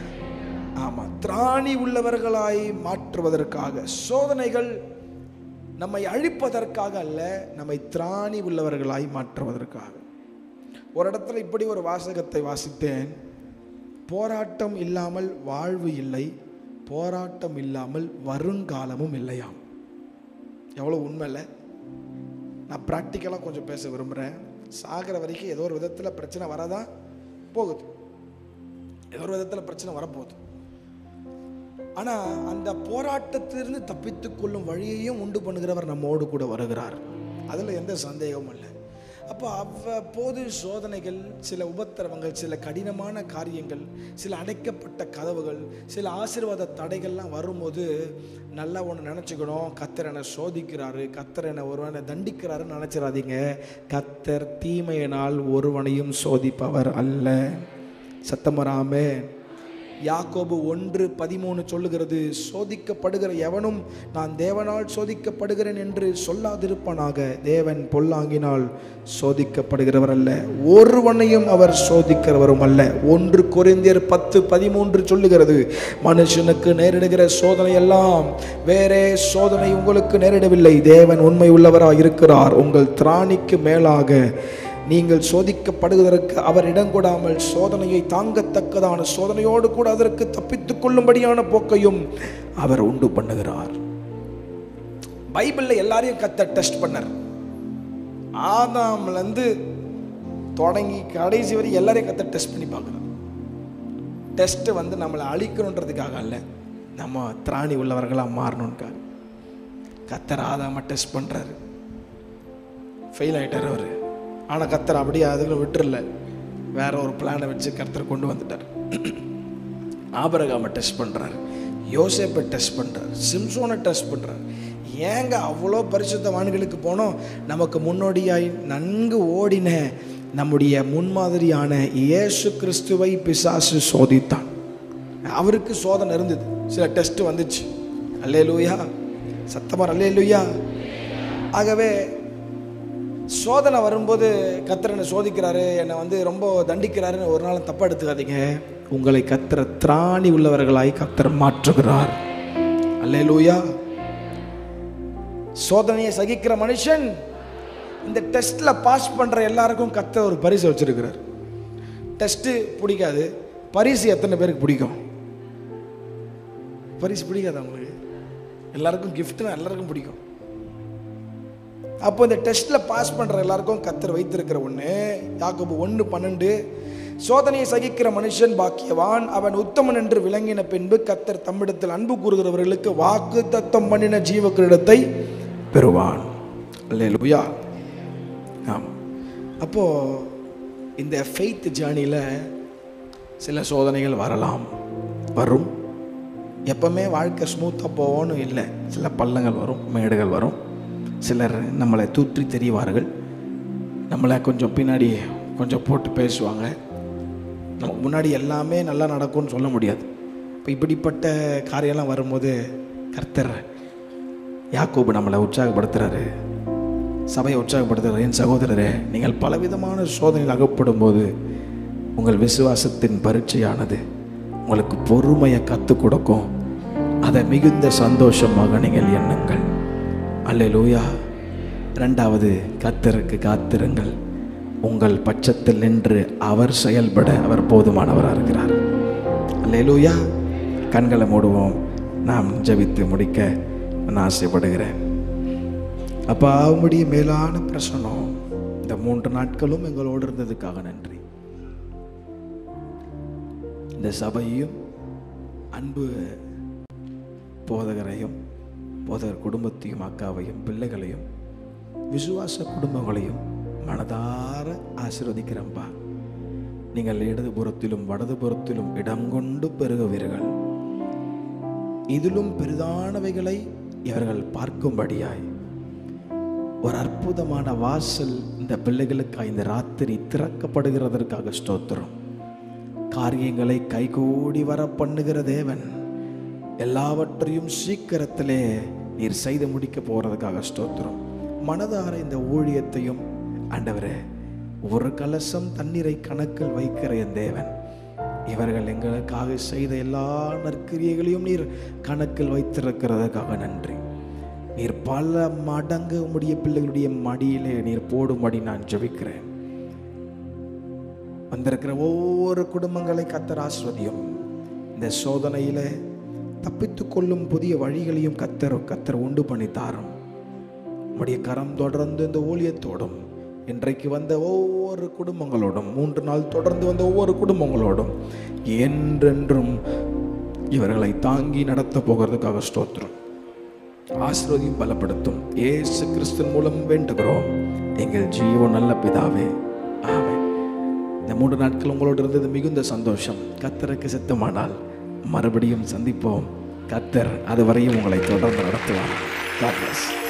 Speaker 1: ஆமாம் திராணி உள்ளவர்களாய் மாற்றுவதற்காக சோதனைகள் நம்மை அழிப்பதற்காக அல்ல நம்மை திராணி உள்ளவர்களாய் மாற்றுவதற்காக ஒரு இடத்துல இப்படி ஒரு வாசகத்தை வாசித்தேன் போராட்டம் இல்லாமல் வாழ்வு இல்லை போராட்டம் இல்லாமல் வருங்காலமும் இல்லையாம் எவ்வளோ உண்மை இல்லை நான் ப்ராக்டிக்கலாக கொஞ்சம் பேச விரும்புகிறேன் சாகிற வரைக்கும் ஏதோ ஒரு விதத்தில் பிரச்சனை வரதான் போகுது ஏதோ ஒரு விதத்தில் பிரச்சனை வரப்போகுது ஆனால் அந்த போராட்டத்திலிருந்து தப்பித்துக் கொள்ளும் வழியையும் உண்டு பண்ணுகிறவர் நம்மோடு கூட வருகிறார் அதில் எந்த சந்தேகமும் இல்லை அப்போ அவ்வப்போது சோதனைகள் சில உபத்திரவங்கள் சில கடினமான காரியங்கள் சில அடைக்கப்பட்ட கதவுகள் சில ஆசீர்வாத தடைகள்லாம் வரும்போது நல்லா ஒன்று நினச்சிக்கணும் கத்தர் என்னை சோதிக்கிறாரு கத்தர் என்னை ஒருவனை தண்டிக்கிறாருன்னு நினச்சிடாதீங்க கத்தர் தீமையினால் ஒருவனையும் சோதிப்பவர் அல்ல சத்தம் வராமே யாக்கோபு ஒன்று பதிமூணு சொல்லுகிறது சோதிக்கப்படுகிற எவனும் நான் தேவனால் சோதிக்கப்படுகிறேன் என்று சொல்லாதிருப்பானாக தேவன் பொல்லாங்கினால் சோதிக்கப்படுகிறவர் அல்ல ஒருவனையும் அவர் சோதிக்கிறவரும் அல்ல ஒன்று கொரிந்தியர் பத்து பதிமூன்று சொல்லுகிறது மனுஷனுக்கு நேரிடுகிற சோதனை எல்லாம் வேறே சோதனை உங்களுக்கு நேரிடவில்லை தேவன் உண்மை உள்ளவராக இருக்கிறார் உங்கள் திராணிக்கு மேலாக நீங்கள் சோதிக்கப்படுவதற்கு அவர் இடம் கொடாமல் சோதனையை தாங்கத்தக்கதான சோதனையோடு கூட அதற்கு தப்பித்துக் கொள்ளும்படியான போக்கையும் அவர் உண்டு பண்ணுகிறார் பைபிளில் எல்லாரையும் கத்த டெஸ்ட் பண்ணார் ஆதாம்லேருந்து தொடங்கி கடைசி வரை எல்லாரையும் கத்த டெஸ்ட் பண்ணி பார்க்குறார் டெஸ்ட்டு வந்து நம்மளை அழிக்கணுன்றதுக்காக அல்ல நம்ம திராணி உள்ளவர்களாக மாறணுன்னுக்காக கத்தர் ஆதாம டெஸ்ட் பண்ணுறாரு ஃபெயில் ஆகிட்டார் அவர் ஆனால் கத்தர் அப்படியே அதுக்குள்ள விட்டுறல வேற ஒரு பிளானை வச்சு கர்த்தர் கொண்டு வந்துட்டார் ஆபரகாமை டெஸ்ட் பண்ணுறாரு யோசேப்பை டெஸ்ட் பண்ணுறாரு சிம்சோனை டெஸ்ட் பண்ணுறாரு ஏங்க அவ்வளோ பரிசுத்தவான்களுக்கு போனோம் நமக்கு முன்னோடியாய் நன்கு ஓடின நம்முடைய முன்மாதிரியான இயேசு கிறிஸ்துவை பிசாசு சோதித்தான் அவருக்கு சோதனை இருந்தது சில டெஸ்ட் வந்துச்சு அல்லே லூயா சத்தமாக அல்லே லூயா ஆகவே சோதனை வரும்போது கத்தர் என்னை சோதிக்கிறாரு என்னை வந்து ரொம்ப தண்டிக்கிறாருன்னு ஒரு நாள் தப்பா எடுத்துக்காதீங்க உங்களை கத்தர திராணி உள்ளவர்களாய் கத்தர் மாற்றுகிறார் அல்லேலூயா சோதனையை சகிக்கிற மனுஷன் இந்த டெஸ்ட்ல பாஸ் பண்ற எல்லாருக்கும் கத்த ஒரு பரிசு வச்சிருக்கிறார் டெஸ்ட்டு பிடிக்காது பரிசு எத்தனை பேருக்கு பிடிக்கும் பரிசு பிடிக்காது உங்களுக்கு எல்லாருக்கும் கிஃப்ட்னா எல்லாருக்கும் பிடிக்கும் அப்போ இந்த டெஸ்ட்டில் பாஸ் பண்ணுற எல்லாருக்கும் கத்தர் வைத்திருக்கிற ஒன்று யாக்கோபு ஒன்று பன்னெண்டு சோதனையை சகிக்கிற மனுஷன் பாக்கியவான் அவன் உத்தமன் என்று விளங்கின பின்பு கத்தர் தம்மிடத்தில் அன்பு கூறுகிறவர்களுக்கு வாக்கு தத்தம் பண்ணின ஜீவ கிரீடத்தை பெறுவான் அல்லேலூயா ஆம் அப்போது இந்த ஃபெய்த் ஜேர்னியில் சில சோதனைகள் வரலாம் வரும் எப்பவுமே வாழ்க்கை ஸ்மூத்தாக போவோன்னு இல்லை சில பள்ளங்கள் வரும் மேடுகள் வரும் சிலர் நம்மளை தூற்றி தெரியவார்கள் நம்மளை கொஞ்சம் பின்னாடி கொஞ்சம் போட்டு பேசுவாங்க நமக்கு முன்னாடி எல்லாமே நல்லா நடக்கும்னு சொல்ல முடியாது இப்போ இப்படிப்பட்ட காரியம்லாம் வரும்போது கர்த்தர் யாக்கோபு நம்மளை உற்சாகப்படுத்துகிறாரு சபையை உற்சாகப்படுத்துகிறார் என் சகோதரரே நீங்கள் பலவிதமான சோதனையில் அகப்படும் போது உங்கள் விசுவாசத்தின் பரீட்சையானது உங்களுக்கு பொறுமையை கற்றுக் கொடுக்கும் அதை மிகுந்த சந்தோஷமாக நீங்கள் எண்ணுங்கள் அல்லேலூயா ரெண்டாவது கத்தருக்கு காத்திருங்கள் உங்கள் பட்சத்தில் நின்று அவர் செயல்பட அவர் போதுமானவராக இருக்கிறார் அல்லேலூயா கண்களை மூடுவோம் நாம் ஜெபித்து முடிக்க நான் ஆசைப்படுகிறேன் அப்பா உம்முடைய மேலான பிரசனம் இந்த மூன்று நாட்களும் எங்களோடு இருந்ததுக்காக நன்றி இந்த சபையும் அன்பு போதகரையும் போதகர் குடும்பத்தையும் அக்காவையும் பிள்ளைகளையும் விசுவாச குடும்பங்களையும் மனதார ஆசீர்வதிக்கிறம்பா நீங்கள் இடதுபுறத்திலும் வலதுபுறத்திலும் இடம் கொண்டு பெருகுவீர்கள் இதிலும் பெரிதானவைகளை இவர்கள் பார்க்கும்படியாய் ஒரு அற்புதமான வாசல் இந்த பிள்ளைகளுக்காக இந்த ராத்திரி திறக்கப்படுகிறதற்காக ஸ்தோத்திரம் காரியங்களை கைகூடி வர பண்ணுகிற தேவன் எல்லாவற்றையும் சீக்கிரத்திலே நீர் செய்து முடிக்க போறதுக்காக ஸ்தோத்திரம் மனதார இந்த ஊழியத்தையும் ஆண்டவரே ஒரு கலசம் தண்ணீரை கணக்கில் வைக்கிற என் தேவன் இவர்கள் எங்களுக்காக செய்த எல்லா நற்கிரியைகளையும் நீர் கணக்கில் வைத்திருக்கிறதுக்காக நன்றி நீர் பல மடங்கு உம்முடைய பிள்ளைகளுடைய மடியிலே நீர் போடும்படி நான் ஜெபிக்கிறேன் வந்திருக்கிற ஒவ்வொரு குடும்பங்களை கத்தர் ஆஸ்வதியும் இந்த சோதனையில தப்பித்து கொள்ளும் புதிய வழிகளையும் கத்தர் கத்தர் உண்டு பண்ணி தாரும் உம்முடைய கரம் தொடர்ந்து இந்த ஊழியத்தோடும் இன்றைக்கு வந்த ஒவ்வொரு குடும்பங்களோடும் மூன்று நாள் தொடர்ந்து வந்த ஒவ்வொரு குடும்பங்களோடும் என்றென்றும் இவர்களை தாங்கி நடத்த போகிறதுக்காக ஸ்தோத்திரம் ஆசீர்வதியும் பலப்படுத்தும் இயேசு கிறிஸ்துவின் மூலம் வேண்டுகிறோம் எங்கள் ஜீவன் நல்ல பிதாவே ஆமென் இந்த மூன்று நாட்கள் உங்களோடு இருந்தது மிகுந்த சந்தோஷம் கத்தருக்கு சித்தமானால் மறுபடியும் சந்திப்போம் கத்தர் அதுவரையும் உங்களை தொடர்ந்து நடத்துவார் God bless.